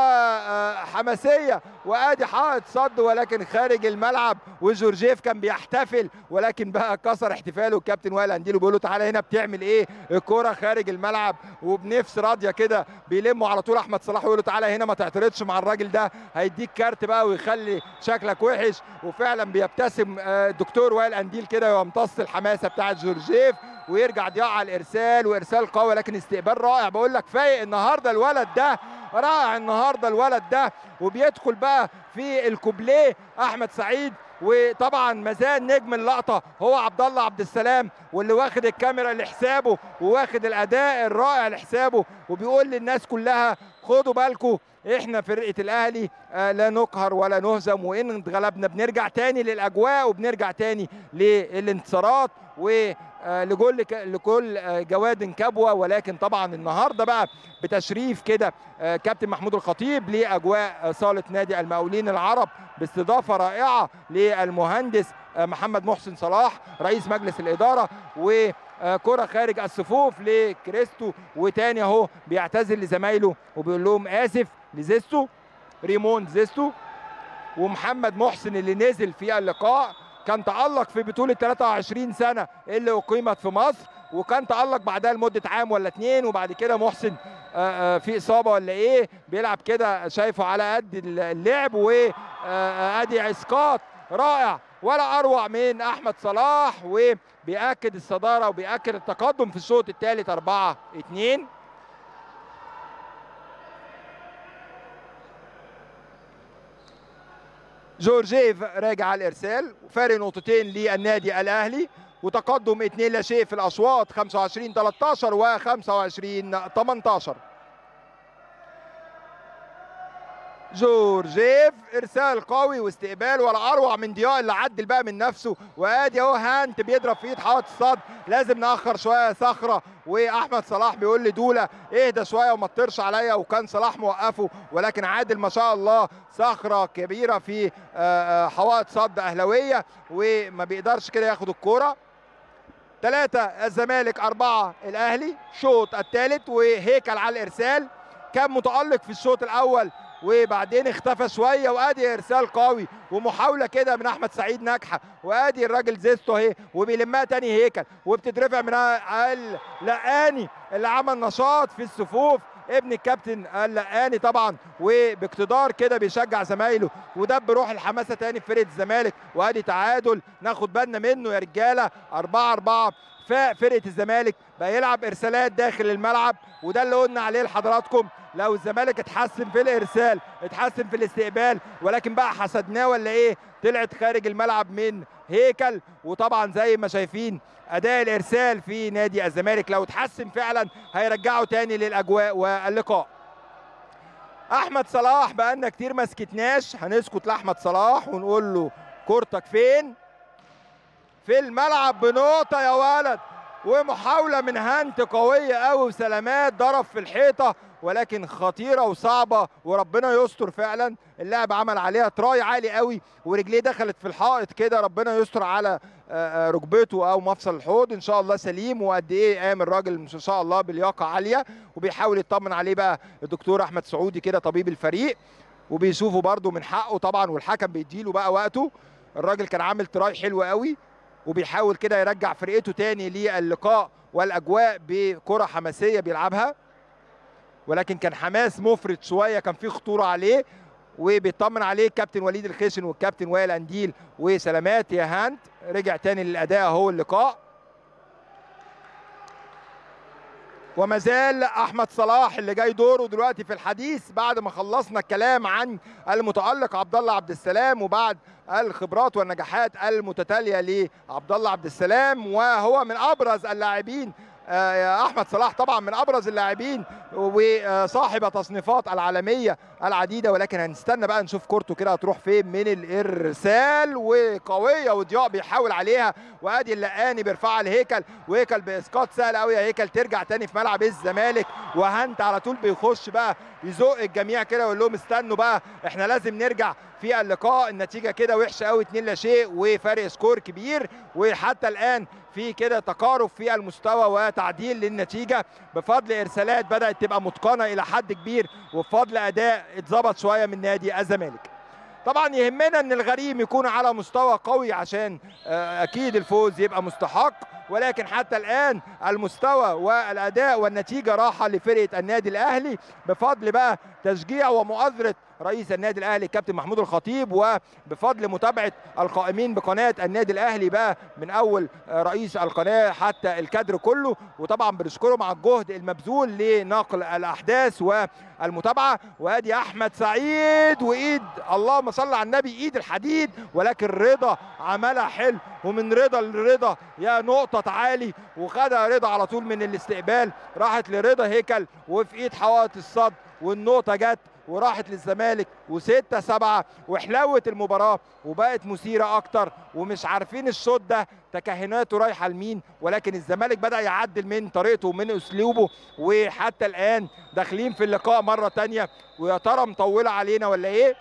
وحماسيه وادي حائط صد ولكن خارج الملعب وجورجيف كان بيحتفل ولكن بقى كسر احتفاله الكابتن وائل انديل بيقول له تعالى هنا بتعمل ايه الكوره خارج الملعب وبنفس راضيه كده بيلموا على طول احمد صلاح ويقول له تعالى هنا ما تعترضش مع الراجل ده هيديك كارت بقى ويخلي شكلك وحش وفعلا بيبتسم الدكتور وائل انديل كده ويمتص الحماسه بتاعت جورجيف ويرجع ضياع على الارسال وارسال قوي لكن استقبال رائع بقول لك فايق النهارده الولد ده رائع النهارده الولد ده وبيدخل بقى في الكوبليه احمد سعيد وطبعا مازال نجم اللقطه هو عبد الله عبد السلام واللي واخد الكاميرا لحسابه وواخد الاداء الرائع لحسابه وبيقول للناس كلها خدوا بالكم احنا فرقه الاهلي آه لا نقهر ولا نهزم وان اتغلبنا بنرجع تاني للاجواء وبنرجع تاني للانتصارات و لكل لكل جواد كبوه ولكن طبعا النهارده بقى بتشريف كده كابتن محمود الخطيب لاجواء صاله نادي المقاولين العرب باستضافه رائعه للمهندس محمد محسن صلاح رئيس مجلس الاداره وكره خارج الصفوف لكريستو وتاني اهو بيعتذر لزمايله وبيقول لهم اسف لزيستو ريمون زيستو ومحمد محسن اللي نزل في اللقاء كان تألق في بطولة 23 سنة اللي أقيمت في مصر وكان تألق بعدها لمدة عام ولا اتنين وبعد كده محسن في إصابة ولا إيه بيلعب كده شايفه على قد اللعب وأدي إسقاط رائع ولا أروع من أحمد صلاح وبيأكد الصدارة وبيأكد التقدم في الشوط الثالث 4 2 جورجيف راجع على الارسال فارق نقطتين للنادي الاهلي وتقدم 2 لا شيء في الاشواط 25 13 و 25 18 جورجيف ارسال قوي واستقبال ولا اروع من ضياء اللي عدل بقى من نفسه وادي اهو هانت بيضرب في ايد حائط الصد لازم ناخر شويه صخره واحمد صلاح بيقول لدوله اهدى شويه وما تطرش عليا وكان صلاح موقفه ولكن عادل ما شاء الله صخره كبيره في حوائط صد اهلاويه وما بيقدرش كده ياخد الكوره ثلاثة الزمالك أربعة الأهلي شوط الثالث وهيكل على الإرسال كان متألق في الشوط الأول وبعدين اختفى شويه وادي ارسال قوي ومحاوله كده من احمد سعيد ناجحه وادي الراجل زيستو اهي وبيلمها تاني هيكل وبتترفع من اللقاني اللي عمل نشاط في الصفوف ابن الكابتن اللقاني طبعا وباقتدار كده بيشجع زمايله وده بروح الحماسه تاني في فرقه الزمالك وادي تعادل ناخد بالنا منه يا رجاله 4 4 فرقه الزمالك بقى يلعب ارسالات داخل الملعب وده اللي قلنا عليه لحضراتكم لو الزمالك اتحسن في الارسال اتحسن في الاستقبال ولكن بقى حسدناه ولا ايه طلعت خارج الملعب من هيكل وطبعا زي ما شايفين اداء الارسال في نادي الزمالك لو اتحسن فعلا هيرجعه تاني للاجواء واللقاء احمد صلاح بقالنا كتير ما سكتناش هنسكت لاحمد صلاح ونقول له كورتك فين في الملعب بنقطه يا ولد ومحاوله من هانت قويه قوي وسلامات ضرب في الحيطه ولكن خطيره وصعبه وربنا يستر فعلا اللاعب عمل عليها تراي عالي قوي ورجليه دخلت في الحائط كده ربنا يستر على ركبته او مفصل الحوض ان شاء الله سليم وقد ايه قام الراجل ان شاء الله بلياقه عاليه وبيحاول يطمن عليه بقى الدكتور احمد سعودي كده طبيب الفريق وبيشوفه برده من حقه طبعا والحكم بيديله بقى وقته الراجل كان عامل تراي حلو قوي وبيحاول كده يرجع فرقته تاني للقاء والاجواء بكره حماسيه بيلعبها ولكن كان حماس مفرط شويه كان في خطوره عليه وبيطمن عليه الكابتن وليد الخشن والكابتن وائل انديل وسلامات يا هانت رجع تاني للاداء اهو اللقاء وما زال احمد صلاح اللي جاي دوره دلوقتي في الحديث بعد ما خلصنا الكلام عن المتالق عبد الله عبد السلام وبعد الخبرات والنجاحات المتتاليه لعبد الله عبد السلام وهو من ابرز اللاعبين آه، احمد صلاح طبعا من ابرز اللاعبين وصاحب تصنيفات العالميه العديده ولكن هنستنى بقى نشوف كورته كده هتروح فين من الارسال وقويه وضياء بيحاول عليها وادي اللقاني بيرفعها الهيكل وهيكل باسقاط سهل قوي يا هيكل ترجع تاني في ملعب الزمالك وهنت على طول بيخش بقى يزق الجميع كده ويقول لهم استنوا بقى احنا لازم نرجع في اللقاء النتيجه كده وحشه قوي 2 لا شيء وفارق سكور كبير وحتى الان في كده تقارب في المستوى وتعديل للنتيجه بفضل ارسالات بدات تبقى متقنه الى حد كبير وبفضل اداء اتظبط شويه من نادي الزمالك طبعا يهمنا ان الغريم يكون على مستوى قوي عشان آه، اكيد الفوز يبقى مستحق ولكن حتى الان المستوى والاداء والنتيجه راحه لفرقه النادي الاهلي بفضل بقى تشجيع ومؤازره رئيس النادي الاهلي الكابتن محمود الخطيب وبفضل متابعه القائمين بقناه النادي الاهلي بقى من اول رئيس القناه حتى الكادر كله وطبعا بنشكرهم على الجهد المبذول لنقل الاحداث والمتابعه وادي احمد سعيد وايد اللهم صل على النبي ايد الحديد ولكن رضا عملها حلو ومن رضا لرضا يا نقطه تعالي وخدها رضا على طول من الاستقبال راحت لرضا هيكل وفي ايد حوائط الصد والنقطه جت وراحت للزمالك وستة سبعة وحلوت المباراة وبقت مثيرة أكتر ومش عارفين الشوط ده تكهناته رايحة لمين ولكن الزمالك بدأ يعدل من طريقته ومن أسلوبه وحتى الآن داخلين في اللقاء مرة تانية ويا ترى مطولة علينا ولا إيه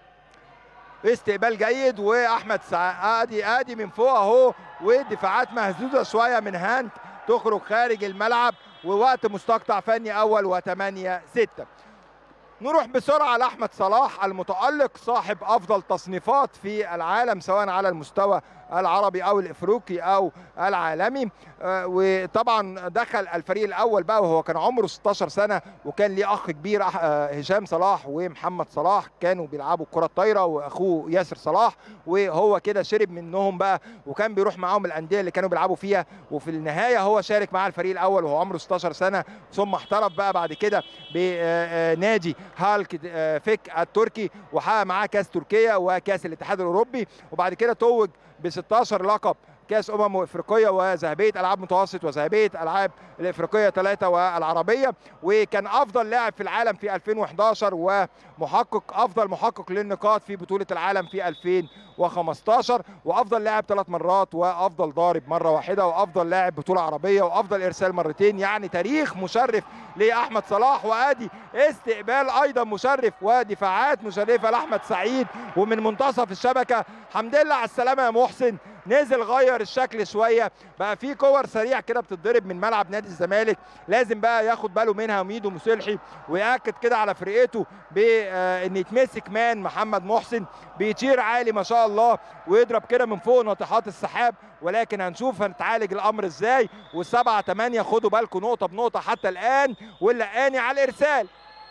استقبال جيد واحمد سع... ادي ادي من فوق اهو ودفاعات مهزوزه شويه من هانت تخرج خارج الملعب ووقت مستقطع فني اول و8 6 نروح بسرعه لاحمد صلاح المتالق صاحب افضل تصنيفات في العالم سواء على المستوى العربي او الافريقي او العالمي آه، وطبعا دخل الفريق الاول بقى وهو كان عمره 16 سنه وكان ليه اخ كبير أح- آه، هشام صلاح ومحمد صلاح كانوا بيلعبوا الكره الطايره واخوه ياسر صلاح وهو كده شرب منهم بقى وكان بيروح معاهم الانديه اللي كانوا بيلعبوا فيها وفي النهايه هو شارك مع الفريق الاول وهو عمره 16 سنه ثم احترف بقى بعد كده بنادي هالك آه، فيك التركي وحقق معاه كاس تركيا وكاس الاتحاد الاوروبي وبعد كده توج ب 16 لقب كاس امم افريقيه وذهبيه العاب متوسط وذهبيه العاب الافريقيه ثلاثه والعربيه وكان افضل لاعب في العالم في 2011 ومحقق افضل محقق للنقاط في بطوله العالم في 2015 وافضل لاعب ثلاث مرات وافضل ضارب مره واحده وافضل لاعب بطوله عربيه وافضل ارسال مرتين يعني تاريخ مشرف لاحمد صلاح وادي استقبال ايضا مشرف ودفاعات مشرفه لاحمد سعيد ومن منتصف الشبكه حمد لله على السلامه يا محسن نزل غير الشكل شويه بقى في كور سريع كده بتتضرب من ملعب نادي الزمالك لازم بقى ياخد باله منها ميدو مسلحي وياكد كده على فرقته بان يتمسك مان محمد محسن بيطير عالي ما شاء الله ويضرب كده من فوق ناطحات السحاب ولكن هنشوف هنتعالج الامر ازاي والسبعه ثمانيه خدوا بالكم نقطه بنقطه حتى الان واللقاني على الارسال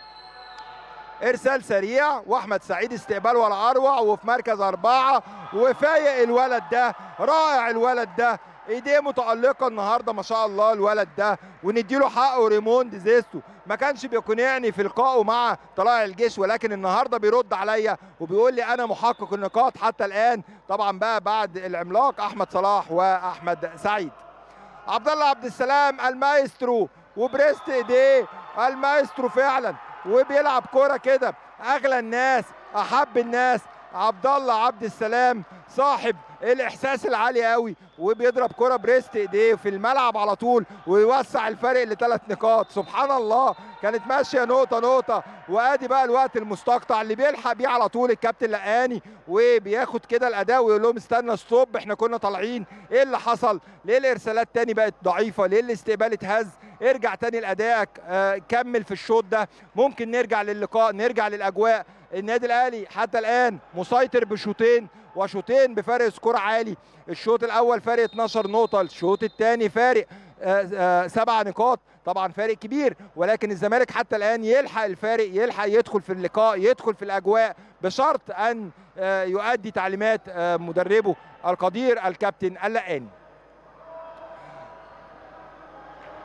ارسال سريع واحمد سعيد استقبال ولا اروع وفي مركز اربعه وفايق الولد ده رائع الولد ده ايديه متالقه النهارده ما شاء الله الولد ده ونديله حقه ريموند زيستو ما كانش بيقنعني في لقائه مع طلائع الجيش ولكن النهارده بيرد عليا وبيقول لي انا محقق النقاط حتى الان طبعا بقى بعد العملاق احمد صلاح واحمد سعيد عبد الله عبد السلام المايسترو وبريست ايديه المايسترو فعلا وبيلعب كوره كده اغلى الناس احب الناس عبد الله عبد السلام صاحب الاحساس العالي قوي وبيضرب كرة بريست ايديه في الملعب على طول ويوسع الفرق لثلاث نقاط سبحان الله كانت ماشيه نقطه نقطه وادي بقى الوقت المستقطع اللي بيلحق بيه على طول الكابتن لقاني وبياخد كده الاداء ويقول لهم استنى ستوب احنا كنا طالعين ايه اللي حصل ليه الارسالات تاني بقت ضعيفه ليه الاستقبال اتهز ارجع تاني لادائك آه كمل في الشوط ده ممكن نرجع للقاء نرجع للاجواء النادي الاهلي حتى الان مسيطر بشوطين وشوطين بفارق سكور عالي الشوط الاول فارق 12 نقطه الشوط الثاني فارق آه، آه، سبع نقاط طبعا فارق كبير ولكن الزمالك حتى الان يلحق الفارق يلحق يدخل في اللقاء يدخل في الاجواء بشرط ان آه، يؤدي تعليمات آه، مدربه القدير الكابتن اللقاني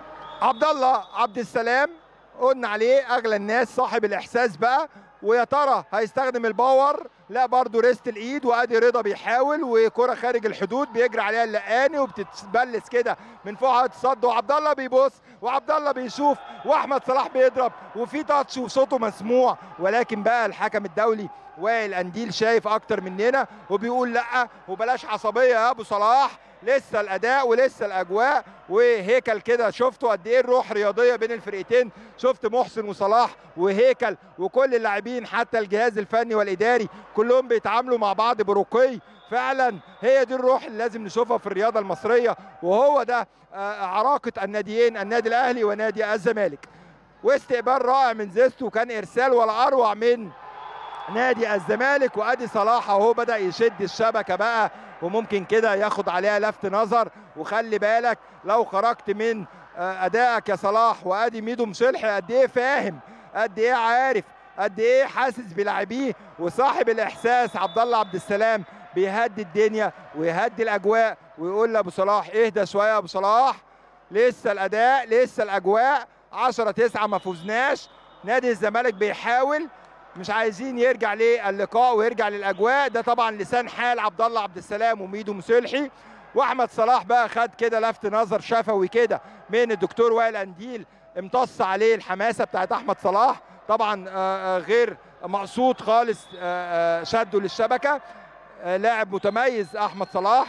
عبد الله عبد السلام قلنا عليه اغلى الناس صاحب الاحساس بقى ويا ترى هيستخدم الباور لا برضه ريست الايد وادي رضا بيحاول وكره خارج الحدود بيجري عليها اللقاني وبتتبلس كده من فوق هتصد وعبد الله بيبص وعبد الله بيشوف واحمد صلاح بيضرب وفي تاتش وصوته مسموع ولكن بقى الحكم الدولي وائل انديل شايف اكتر مننا وبيقول لا وبلاش عصبيه يا ابو صلاح لسه الاداء ولسه الاجواء وهيكل كده شفتوا قد ايه الروح رياضيه بين الفرقتين شفت محسن وصلاح وهيكل وكل اللاعبين حتى الجهاز الفني والاداري كلهم بيتعاملوا مع بعض برقي فعلا هي دي الروح اللي لازم نشوفها في الرياضه المصريه وهو ده عراقه الناديين النادي الاهلي ونادي الزمالك واستقبال رائع من زيستو كان ارسال ولا اروع من نادي الزمالك وادي صلاح اهو بدا يشد الشبكه بقى وممكن كده ياخد عليها لفت نظر وخلي بالك لو خرجت من ادائك يا صلاح وادي ميدو مصلحي قد ايه فاهم قد ايه عارف قد ايه حاسس بلاعبيه وصاحب الاحساس عبد الله عبد السلام بيهدي الدنيا ويهدي الاجواء ويقول لابو صلاح اهدى شويه يا ابو صلاح لسه الاداء لسه الاجواء 10 9 ما فوزناش نادي الزمالك بيحاول مش عايزين يرجع للقاء ويرجع للاجواء ده طبعا لسان حال عبد الله عبد السلام وميدو مسلحي واحمد صلاح بقى خد كده لفت نظر شفوي كده من الدكتور وائل انديل امتص عليه الحماسه بتاعت احمد صلاح طبعا غير مقصود خالص شده للشبكه لاعب متميز احمد صلاح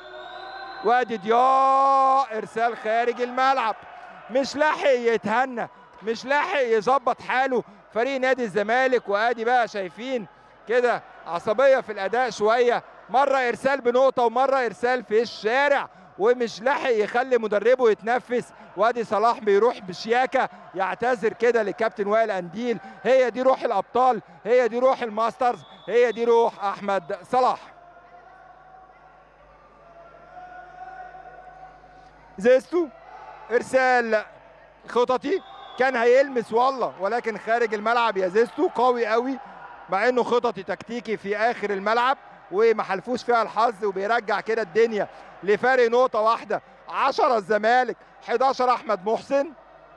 وادي ضياء ارسال خارج الملعب مش لاحق يتهنى مش لاحق يظبط حاله فريق نادي الزمالك وادي بقى شايفين كده عصبيه في الاداء شويه مره ارسال بنقطه ومره ارسال في الشارع ومش لاحق يخلي مدربه يتنفس وادي صلاح بيروح بشياكه يعتذر كده لكابتن وائل انديل هي دي روح الابطال هي دي روح الماسترز هي دي روح احمد صلاح زيستو ارسال خططي كان هيلمس والله ولكن خارج الملعب يا زيستو قوي قوي مع انه خططي تكتيكي في اخر الملعب وما حلفوش فيها الحظ وبيرجع كده الدنيا لفارق نقطه واحده 10 الزمالك 11 احمد محسن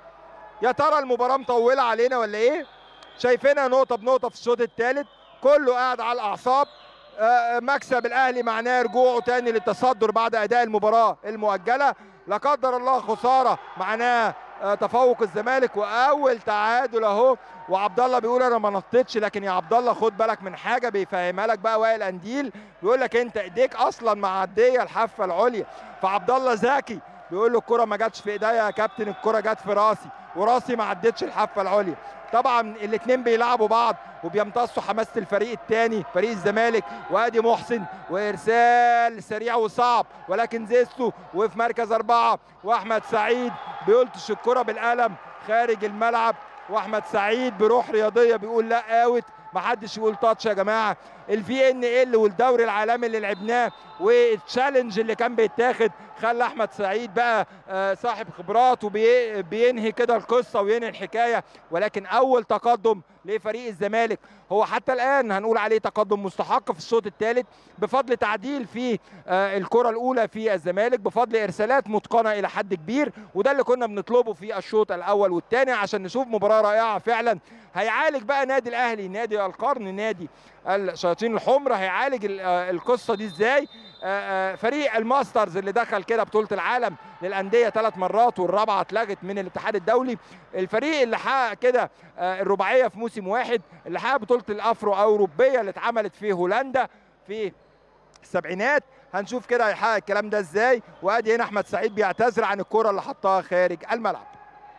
يا ترى المباراه مطوله علينا ولا ايه شايفينها نقطه بنقطه في الشوط الثالث كله قاعد على الاعصاب مكسب الاهلي معناه رجوعه تاني للتصدر بعد اداء المباراه المؤجله لا قدر الله خساره معناه تفوق الزمالك واول تعادل اهو وعبد الله بيقول انا ما نطيتش لكن يا عبد الله خد بالك من حاجه بيفهمها لك بقى وائل انديل بيقول لك انت ايديك اصلا معديه الحافه العليا فعبد الله ذكي بيقول له الكره ما جاتش في ايديا يا كابتن الكره جت في راسي وراسي ما عدتش الحافه العليا طبعا الاثنين بيلعبوا بعض وبيمتصوا حماسه الفريق الثاني فريق الزمالك وادي محسن وارسال سريع وصعب ولكن زيستو وفي مركز اربعه واحمد سعيد بيلطش الكره بالقلم خارج الملعب واحمد سعيد بروح رياضيه بيقول لا اوت ما حدش يقول تاتش يا جماعه الفي ان ال والدوري العالمي اللي لعبناه والتشالنج اللي كان بيتاخد خلى احمد سعيد بقى صاحب خبرات وبينهي كده القصه وينهي الحكايه ولكن اول تقدم لفريق الزمالك هو حتى الان هنقول عليه تقدم مستحق في الشوط الثالث بفضل تعديل في الكره الاولى في الزمالك بفضل ارسالات متقنه الى حد كبير وده اللي كنا بنطلبه في الشوط الاول والثاني عشان نشوف مباراه رائعه فعلا هيعالج بقى نادي الاهلي نادي القرن نادي الشياطين الحمر هيعالج القصه دي ازاي فريق الماسترز اللي دخل كده بطوله العالم للانديه ثلاث مرات والرابعه اتلغت من الاتحاد الدولي الفريق اللي حقق كده الرباعيه في موسم واحد اللي حقق بطوله الافرو اوروبيه اللي اتعملت في هولندا في السبعينات هنشوف كده هيحقق الكلام ده ازاي وادي هنا احمد سعيد بيعتذر عن الكره اللي حطها خارج الملعب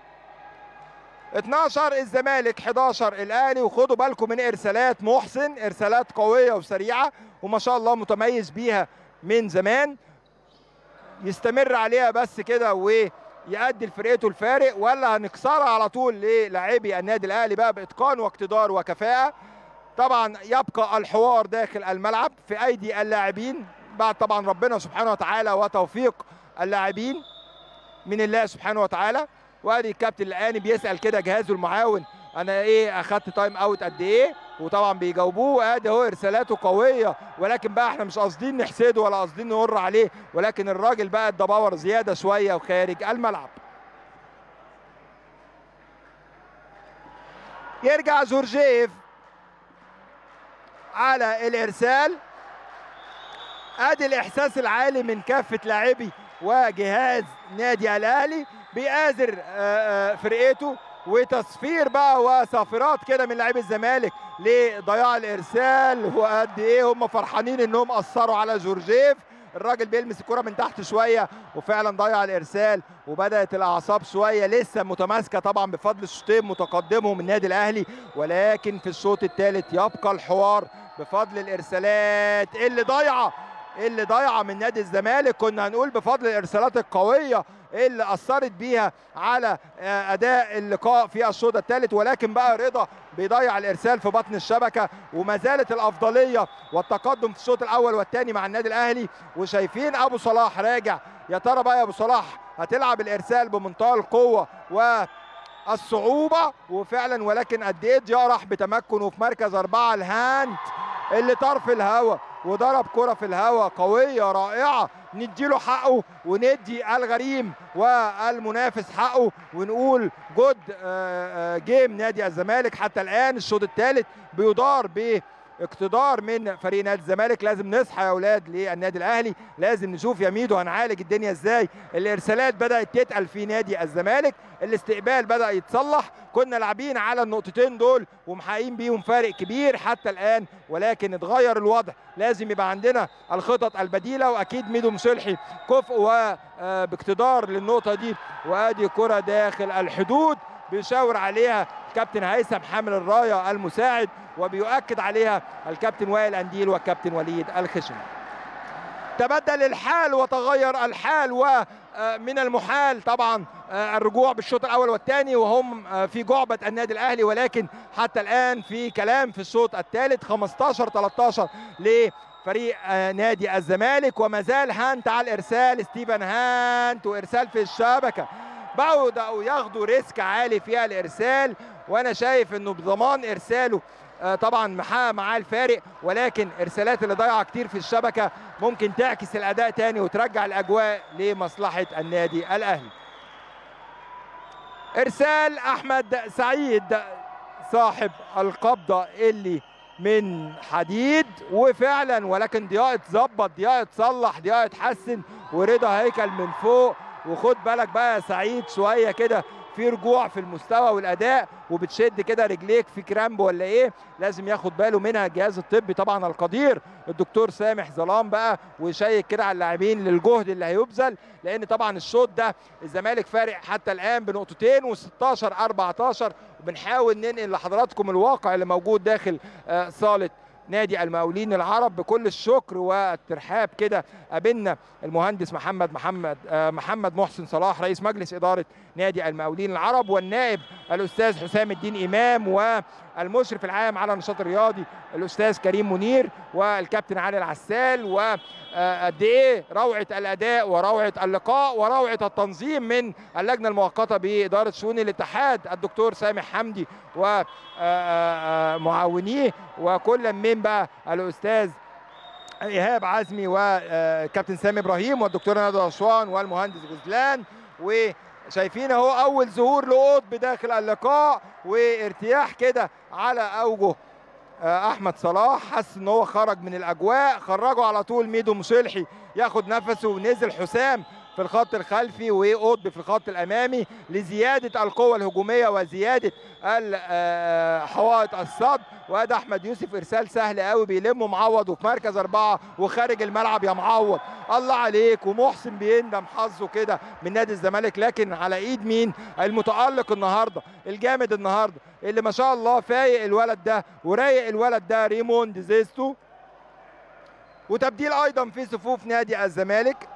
12 الزمالك 11 الاهلي وخدوا بالكم من ارسالات محسن ارسالات قويه وسريعه وما شاء الله متميز بيها من زمان يستمر عليها بس كده ويأدي لفرقته الفارق ولا هنكسرها على طول للاعبي النادي الاهلي بقى باتقان واقتدار وكفاءه طبعا يبقى الحوار داخل الملعب في ايدي اللاعبين بعد طبعا ربنا سبحانه وتعالى وتوفيق اللاعبين من الله سبحانه وتعالى وادي الكابتن الاني بيسال كده جهازه المعاون انا ايه اخدت تايم اوت قد ايه وطبعا بيجاوبوه ادي اهو ارسالاته قويه ولكن بقى احنا مش قاصدين نحسده ولا قاصدين نقر عليه ولكن الراجل بقى ادى باور زياده شويه وخارج الملعب يرجع جورجيف على الارسال ادي الاحساس العالي من كافه لاعبي وجهاز نادي الاهلي بيآزر آه، آه، فرقته وتصفير بقى وصافرات كده من لاعبي الزمالك لضياع الارسال وقد ايه هم فرحانين انهم اثروا على جورجيف الراجل بيلمس الكره من تحت شويه وفعلا ضيع الارسال وبدات الاعصاب شويه لسه متماسكه طبعا بفضل الشوطين متقدمهم النادي الاهلي ولكن في الشوط الثالث يبقى الحوار بفضل الارسالات اللي ضايعه اللي ضايعه من نادي الزمالك كنا هنقول بفضل الارسالات القويه اللي اثرت بيها على آه، اداء اللقاء في الشوط الثالث ولكن بقى رضا بيضيع الارسال في بطن الشبكه وما زالت الافضليه والتقدم في الشوط الاول والثاني مع النادي الاهلي وشايفين ابو صلاح راجع يا ترى بقى يا ابو صلاح هتلعب الارسال بمنتهى القوه و الصعوبة وفعلا ولكن قد ايه راح بتمكن وفي مركز أربعة الهانت اللي طرف الهوا وضرب كرة في الهوا قوية رائعة نديله حقه وندي الغريم والمنافس حقه ونقول جود جيم نادي الزمالك حتى الآن الشوط الثالث بيدار ب اقتدار من فريق نادي الزمالك لازم نصحى يا اولاد للنادي الاهلي لازم نشوف يا ميدو هنعالج الدنيا ازاي الارسالات بدات تتقل في نادي الزمالك الاستقبال بدا يتصلح كنا لاعبين على النقطتين دول ومحققين بيهم فارق كبير حتى الان ولكن اتغير الوضع لازم يبقى عندنا الخطط البديله واكيد ميدو مصلحي كفء وباقتدار للنقطه دي وادي كره داخل الحدود بيشاور عليها الكابتن هيثم حامل الرايه المساعد وبيؤكد عليها الكابتن وائل انديل والكابتن وليد الخشن تبدل الحال وتغير الحال ومن المحال طبعا الرجوع بالشوط الاول والثاني وهم في جعبه النادي الاهلي ولكن حتى الان في كلام في الشوط الثالث 15 13 لفريق نادي الزمالك وما زال هانت على الارسال ستيفن هانت وارسال في الشبكه بدأوا ياخدوا ريسك عالي في الارسال وانا شايف انه بضمان ارساله طبعا محقق معاه الفارق ولكن ارسالات اللي ضايعه كتير في الشبكه ممكن تعكس الاداء تاني وترجع الاجواء لمصلحه النادي الاهلي. ارسال احمد سعيد صاحب القبضه اللي من حديد وفعلا ولكن ضياء اتظبط ضياء اتصلح ضياء اتحسن ورضا هيكل من فوق وخد بالك بقى يا سعيد شويه كده في رجوع في المستوى والاداء وبتشد كده رجليك في كرامب ولا ايه لازم ياخد باله منها الجهاز الطبي طبعا القدير الدكتور سامح ظلام بقى ويشيك كده على اللاعبين للجهد اللي هيبذل لان طبعا الشوط ده الزمالك فارق حتى الان بنقطتين و16 14 وبنحاول ننقل لحضراتكم الواقع اللي موجود داخل صاله نادي المقاولين العرب بكل الشكر والترحاب كده قابلنا المهندس محمد محمد محمد محسن صلاح رئيس مجلس اداره نادي المقاولين العرب والنائب الاستاذ حسام الدين امام والمشرف العام على النشاط الرياضي الاستاذ كريم منير والكابتن علي العسال وقد ايه روعه الاداء وروعه اللقاء وروعه التنظيم من اللجنه المؤقته باداره شؤون الاتحاد الدكتور سامح حمدي ومعاونيه وكل من بقى الاستاذ ايهاب عزمي وكابتن سامي ابراهيم والدكتور نادر اسوان والمهندس غزلان وشايفين اهو اول ظهور لقطب داخل اللقاء وارتياح كده على اوجه احمد صلاح حس ان هو خرج من الاجواء خرجه على طول ميدو مصلحي ياخد نفسه ونزل حسام في الخط الخلفي وقطب في الخط الامامي لزياده القوه الهجوميه وزياده حوائط الصد وادي احمد يوسف ارسال سهل قوي بيلمه معوض وفي مركز اربعه وخارج الملعب يا معوض الله عليك ومحسن بيندم حظه كده من نادي الزمالك لكن على ايد مين المتالق النهارده الجامد النهارده اللي ما شاء الله فايق الولد ده ورايق الولد ده ريموند زيستو وتبديل ايضا في صفوف نادي الزمالك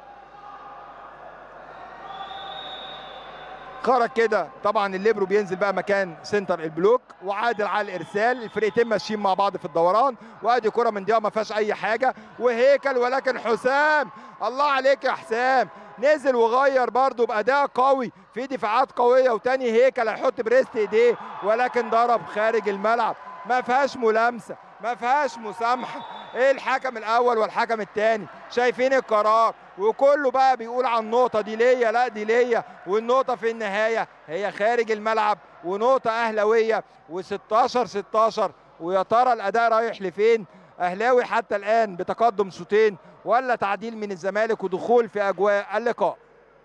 خرج كده طبعا الليبرو بينزل بقى مكان سنتر البلوك وعادل على الارسال الفرقتين ماشيين مع بعض في الدوران وادي كره من دي ما فيهاش اي حاجه وهيكل ولكن حسام الله عليك يا حسام نزل وغير برضه باداء قوي في دفاعات قويه وتاني هيكل هيحط بريست ايديه ولكن ضرب خارج الملعب ما فيهاش ملامسه ما فيهاش مسامحه ايه الحكم الاول والحكم الثاني شايفين القرار وكله بقى بيقول عن النقطه دي ليا لا دي ليا والنقطه في النهايه هي خارج الملعب ونقطه اهلاويه و16 16 ويا ترى الاداء رايح لفين اهلاوي حتى الان بتقدم شوطين ولا تعديل من الزمالك ودخول في اجواء اللقاء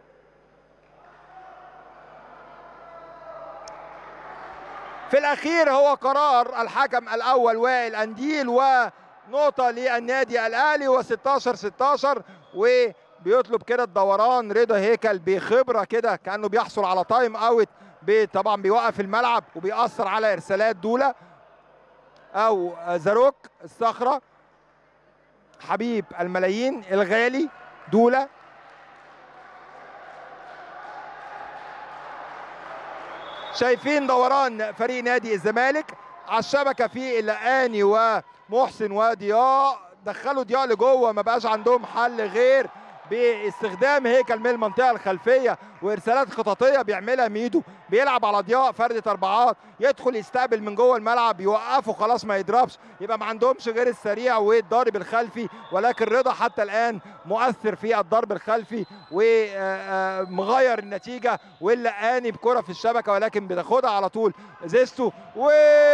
في الاخير هو قرار الحكم الاول وائل انديل ونقطه للنادي الاهلي و16 16 وبيطلب كده الدوران رضا هيكل بخبره كده كانه بيحصل على تايم اوت طبعا بيوقف الملعب وبيأثر على ارسالات دوله او زاروك الصخره حبيب الملايين الغالي دوله شايفين دوران فريق نادي الزمالك على الشبكه في اللقاني ومحسن وضياء دخلوا ضياء لجوه ما بقاش عندهم حل غير باستخدام هيكل من المنطقه الخلفيه وارسالات خططيه بيعملها ميدو بيلعب على ضياء فرده اربعات يدخل يستقبل من جوه الملعب يوقفه خلاص ما يضربش يبقى ما عندهمش غير السريع والضارب الخلفي ولكن رضا حتى الان مؤثر في الضرب الخلفي ومغير النتيجه واللقاني بكره في الشبكه ولكن بتاخدها على طول زيستو و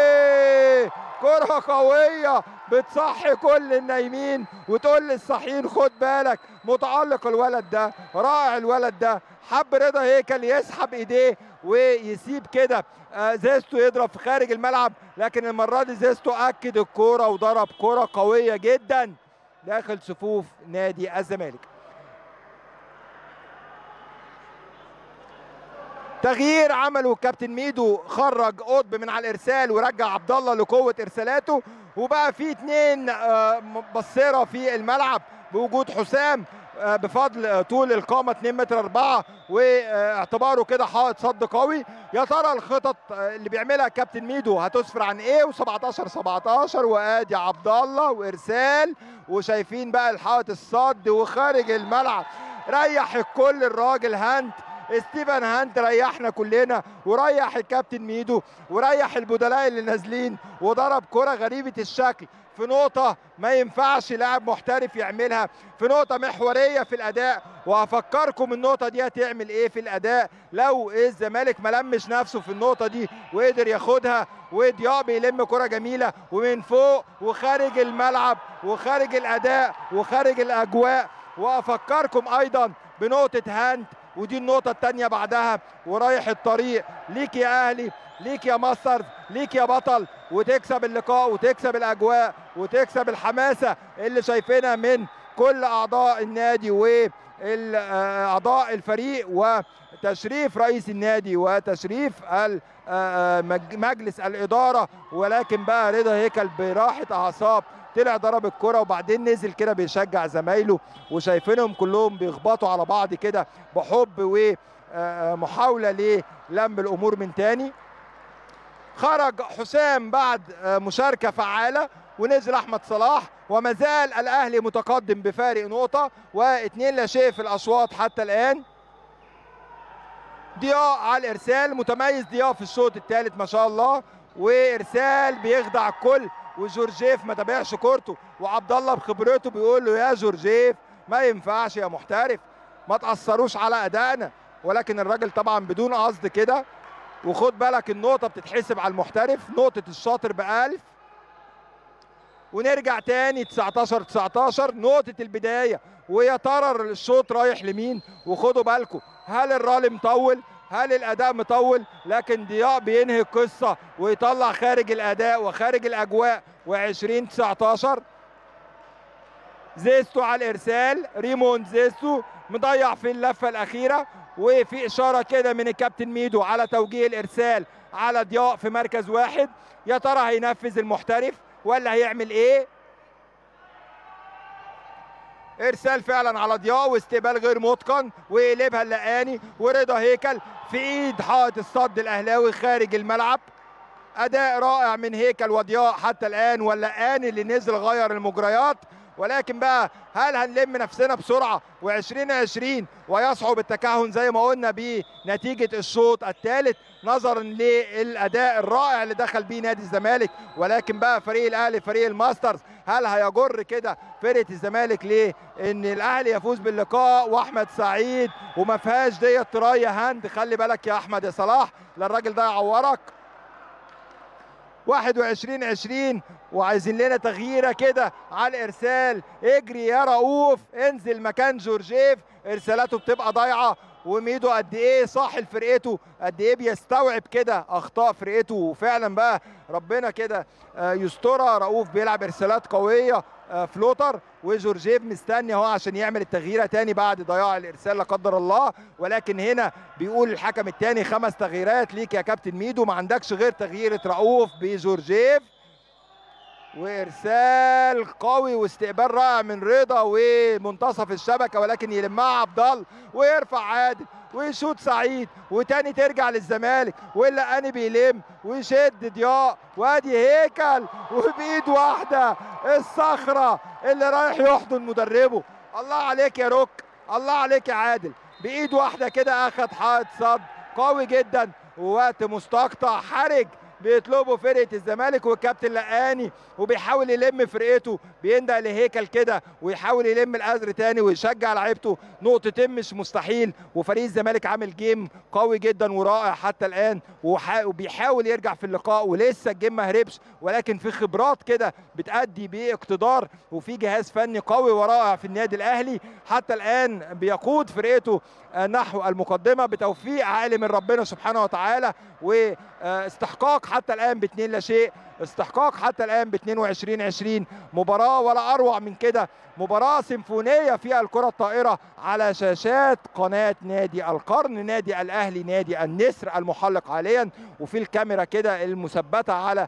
كرة قوية بتصحي كل النايمين وتقول للصاحيين خد بالك متألق الولد ده رائع الولد ده حب رضا هيكل يسحب ايديه ويسيب كده زيستو يضرب في خارج الملعب لكن المرة دي زيستو أكد الكورة وضرب كرة قوية جدا داخل صفوف نادي الزمالك تغيير عمله كابتن ميدو خرج قطب من على الارسال ورجع عبد الله لقوه ارسالاته وبقى في اثنين بصيره في الملعب بوجود حسام بفضل طول القامه 2 متر 4 واعتباره كده حائط صد قوي يا ترى الخطط اللي بيعملها كابتن ميدو هتسفر عن ايه و17 17 وادي عبد الله وارسال وشايفين بقى الحائط الصد وخارج الملعب ريح الكل الراجل هانت ستيفن هانت ريحنا كلنا وريح الكابتن ميدو وريح البدلاء اللي نازلين وضرب كرة غريبة الشكل في نقطة ما ينفعش لاعب محترف يعملها في نقطة محورية في الأداء وهفكركم النقطة دي هتعمل إيه في الأداء لو الزمالك ملمش نفسه في النقطة دي وقدر ياخدها وضياء بيلم كرة جميلة ومن فوق وخارج الملعب وخارج الأداء وخارج الأجواء وأفكركم أيضا بنقطة هانت ودي النقطة التانية بعدها ورايح الطريق ليك يا أهلي ليك يا مصر ليك يا بطل وتكسب اللقاء وتكسب الأجواء وتكسب الحماسة اللي شايفينها من كل أعضاء النادي وأعضاء الفريق وتشريف رئيس النادي وتشريف مجلس الإدارة ولكن بقى رضا هيكل براحة أعصاب طلع ضرب الكرة وبعدين نزل كده بيشجع زمايله وشايفينهم كلهم بيخبطوا على بعض كده بحب ومحاولة للم الأمور من تاني خرج حسام بعد مشاركة فعالة ونزل أحمد صلاح وما زال الأهلي متقدم بفارق نقطة واثنين لا شيء في الأشواط حتى الآن ضياء على الإرسال متميز ضياء في الشوط الثالث ما شاء الله وإرسال بيخدع الكل وجورجيف ما تابعش كورته وعبد الله بخبرته بيقول له يا جورجيف ما ينفعش يا محترف ما تاثروش على ادائنا ولكن الراجل طبعا بدون قصد كده وخد بالك النقطه بتتحسب على المحترف نقطه الشاطر بألف ونرجع تاني 19 19 نقطه البدايه ويا ترى الشوط رايح لمين وخدوا بالكم هل الرالي مطول هل الاداء مطول لكن ضياء بينهي القصه ويطلع خارج الاداء وخارج الاجواء و20 19 زيستو على الارسال ريمون زيستو مضيع في اللفه الاخيره وفي اشاره كده من الكابتن ميدو على توجيه الارسال على ضياء في مركز واحد يا ترى هينفذ المحترف ولا هيعمل ايه ارسال فعلا على ضياء واستقبال غير متقن ويقلبها اللقاني ورضا هيكل في ايد حائط الصد الاهلاوي خارج الملعب اداء رائع من هيكل وضياء حتى الان واللقاني اللي نزل غير المجريات ولكن بقى هل هنلم نفسنا بسرعه و2020 ويصعب التكهن زي ما قلنا بنتيجه الشوط الثالث نظرا للاداء الرائع اللي دخل بيه نادي الزمالك ولكن بقى فريق الاهلي فريق الماسترز هل هيجر كده فرقه الزمالك ليه ان الاهلي يفوز باللقاء واحمد سعيد وما فيهاش ديت ترايا هاند خلي بالك يا احمد يا صلاح لا الراجل ده يعورك 21 20 وعايزين لنا تغييره كده على الارسال اجري يا رؤوف انزل مكان جورجيف ارسالاته بتبقى ضايعه وميدو قد ايه صاحل فرقته قد ايه بيستوعب كده اخطاء فرقته وفعلا بقى ربنا كده يسترها رؤوف بيلعب ارسالات قويه فلوتر وجورجيف مستني اهو عشان يعمل التغييره تاني بعد ضياع الارسال لا قدر الله ولكن هنا بيقول الحكم التاني خمس تغييرات ليك يا كابتن ميدو ما عندكش غير تغييره رؤوف بجورجيف وارسال قوي واستقبال رائع من رضا ومنتصف الشبكه ولكن يلمها عبد الله ويرفع عادل ويشوط سعيد وتاني ترجع للزمالك ولا اني بيلم ويشد ضياء وادي هيكل وبايد واحده الصخره اللي رايح يحضن مدربه الله عليك يا روك الله عليك يا عادل بايد واحده كده اخد حائط صد قوي جدا ووقت مستقطع حرج بيطلبوا فرقه الزمالك والكابتن لقاني وبيحاول يلم فرقته بيندق لهيكل كده ويحاول يلم الازر تاني ويشجع لعيبته نقطتين مش مستحيل وفريق الزمالك عامل جيم قوي جدا ورائع حتى الان وبيحاول يرجع في اللقاء ولسه الجيم ما هربش ولكن في خبرات كده بتأدي باقتدار وفي جهاز فني قوي ورائع في النادي الاهلي حتى الان بيقود فرقته نحو المقدمه بتوفيق عالي من ربنا سبحانه وتعالى واستحقاق حتى الان باثنين لا شيء استحقاق حتى الان ب 22 20 مباراه ولا اروع من كده مباراه سيمفونيه فيها الكره الطائره على شاشات قناه نادي القرن نادي الاهلي نادي النسر المحلق حاليا وفي الكاميرا كده المثبته على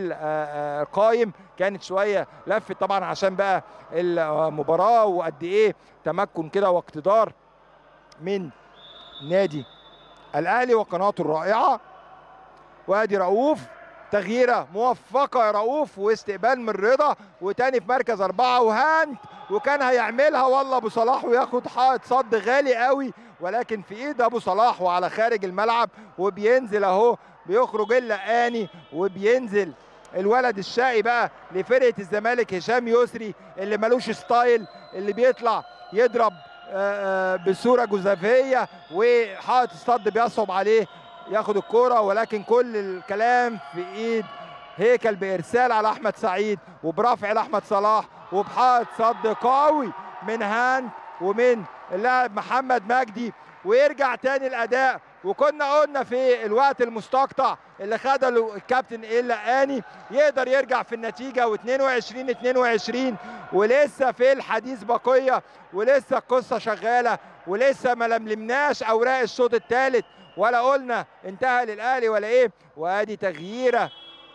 القايم كانت شويه لفت طبعا عشان بقى المباراه وقد ايه تمكن كده واقتدار من نادي الاهلي وقناته الرائعه وادي رؤوف تغييره موفقه يا رؤوف واستقبال من رضا وتاني في مركز اربعه وهانت وكان هيعملها والله ابو صلاح وياخد حائط صد غالي قوي ولكن في ايد ابو صلاح وعلى خارج الملعب وبينزل اهو بيخرج اللقاني وبينزل الولد الشقي بقى لفرقه الزمالك هشام يسري اللي ملوش ستايل اللي بيطلع يضرب بصوره جزافيه وحائط الصد بيصعب عليه ياخد الكرة ولكن كل الكلام في ايد هيكل بارسال على احمد سعيد وبرفع لاحمد صلاح وبحائط صد قوي من هان ومن اللاعب محمد مجدي ويرجع تاني الاداء وكنا قلنا في الوقت المستقطع اللي خده الكابتن اللقاني يقدر يرجع في النتيجه و22 22 ولسه في الحديث بقيه ولسه القصه شغاله ولسه ما لملمناش اوراق الشوط الثالث ولا قلنا انتهى للاهلي ولا ايه وادي تغييره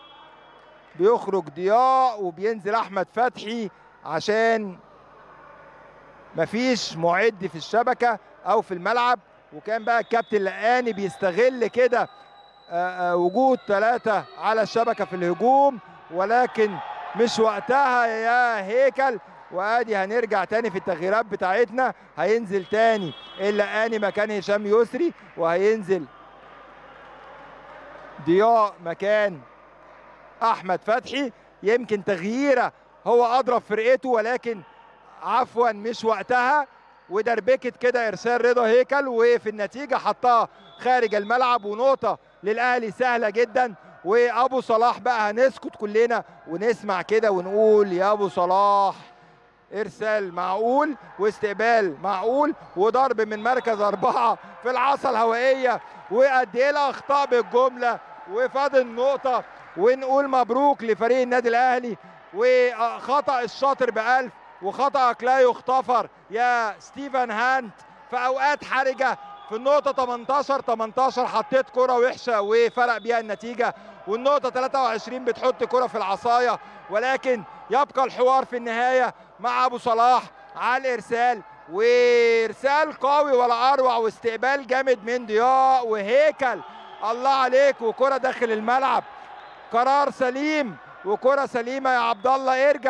بيخرج ضياء وبينزل احمد فتحي عشان مفيش معد في الشبكه او في الملعب وكان بقى الكابتن لقاني بيستغل كده وجود ثلاثه على الشبكه في الهجوم ولكن مش وقتها يا هيكل وادي هنرجع تاني في التغييرات بتاعتنا هينزل تاني اللقاني مكان هشام يسري وهينزل ضياء مكان احمد فتحي يمكن تغييره هو اضرب فرقته ولكن عفوا مش وقتها ودربكت كده ارسال رضا هيكل وفي النتيجه حطها خارج الملعب ونقطه للاهلي سهله جدا وابو صلاح بقى هنسكت كلنا ونسمع كده ونقول يا ابو صلاح ارسال معقول واستقبال معقول وضرب من مركز اربعه في العصا الهوائيه وقد ايه الاخطاء بالجمله وفاضل نقطه ونقول مبروك لفريق النادي الاهلي وخطا الشاطر بألف وخطأك لا يغتفر يا ستيفن هانت في اوقات حرجه في النقطة 18 18 حطيت كرة وحشة وفرق بيها النتيجة والنقطة 23 بتحط كرة في العصاية ولكن يبقى الحوار في النهاية مع أبو صلاح على الإرسال وإرسال قوي ولا أروع واستقبال جامد من ضياء وهيكل الله عليك وكرة داخل الملعب قرار سليم وكرة سليمة يا عبد الله ارجع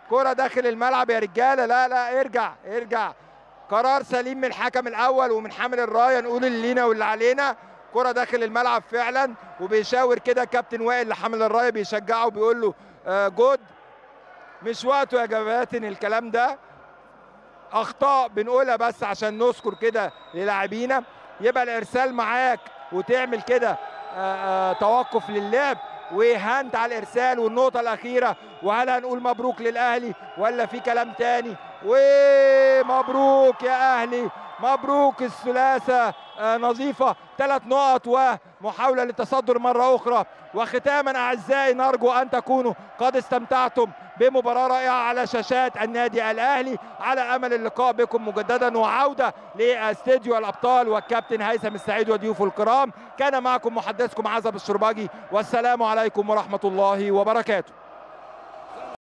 كرة داخل الملعب يا رجالة لا لا ارجع ارجع قرار سليم من الحكم الأول ومن حامل الراية نقول اللي لينا واللي علينا كرة داخل الملعب فعلا وبيشاور كده كابتن وائل لحامل الراية بيشجعه وبيقول له آه جود مش وقته يا جباتن الكلام ده اخطاء بنقولها بس عشان نذكر كده للاعبينا يبقى الارسال معاك وتعمل كده آه، آه، توقف للعب وهانت على الارسال والنقطه الاخيره وهل هنقول مبروك للاهلي ولا في كلام تاني ومبروك يا اهلي مبروك الثلاثه آه، نظيفه ثلاث نقط ومحاوله للتصدر مره اخرى وختاما اعزائي نرجو ان تكونوا قد استمتعتم بمباراه رائعه على شاشات النادي الاهلي على امل اللقاء بكم مجددا وعوده لاستديو الابطال والكابتن هيثم السعيد وضيوفه الكرام كان معكم محدثكم عزب الشرباجي والسلام عليكم ورحمه الله وبركاته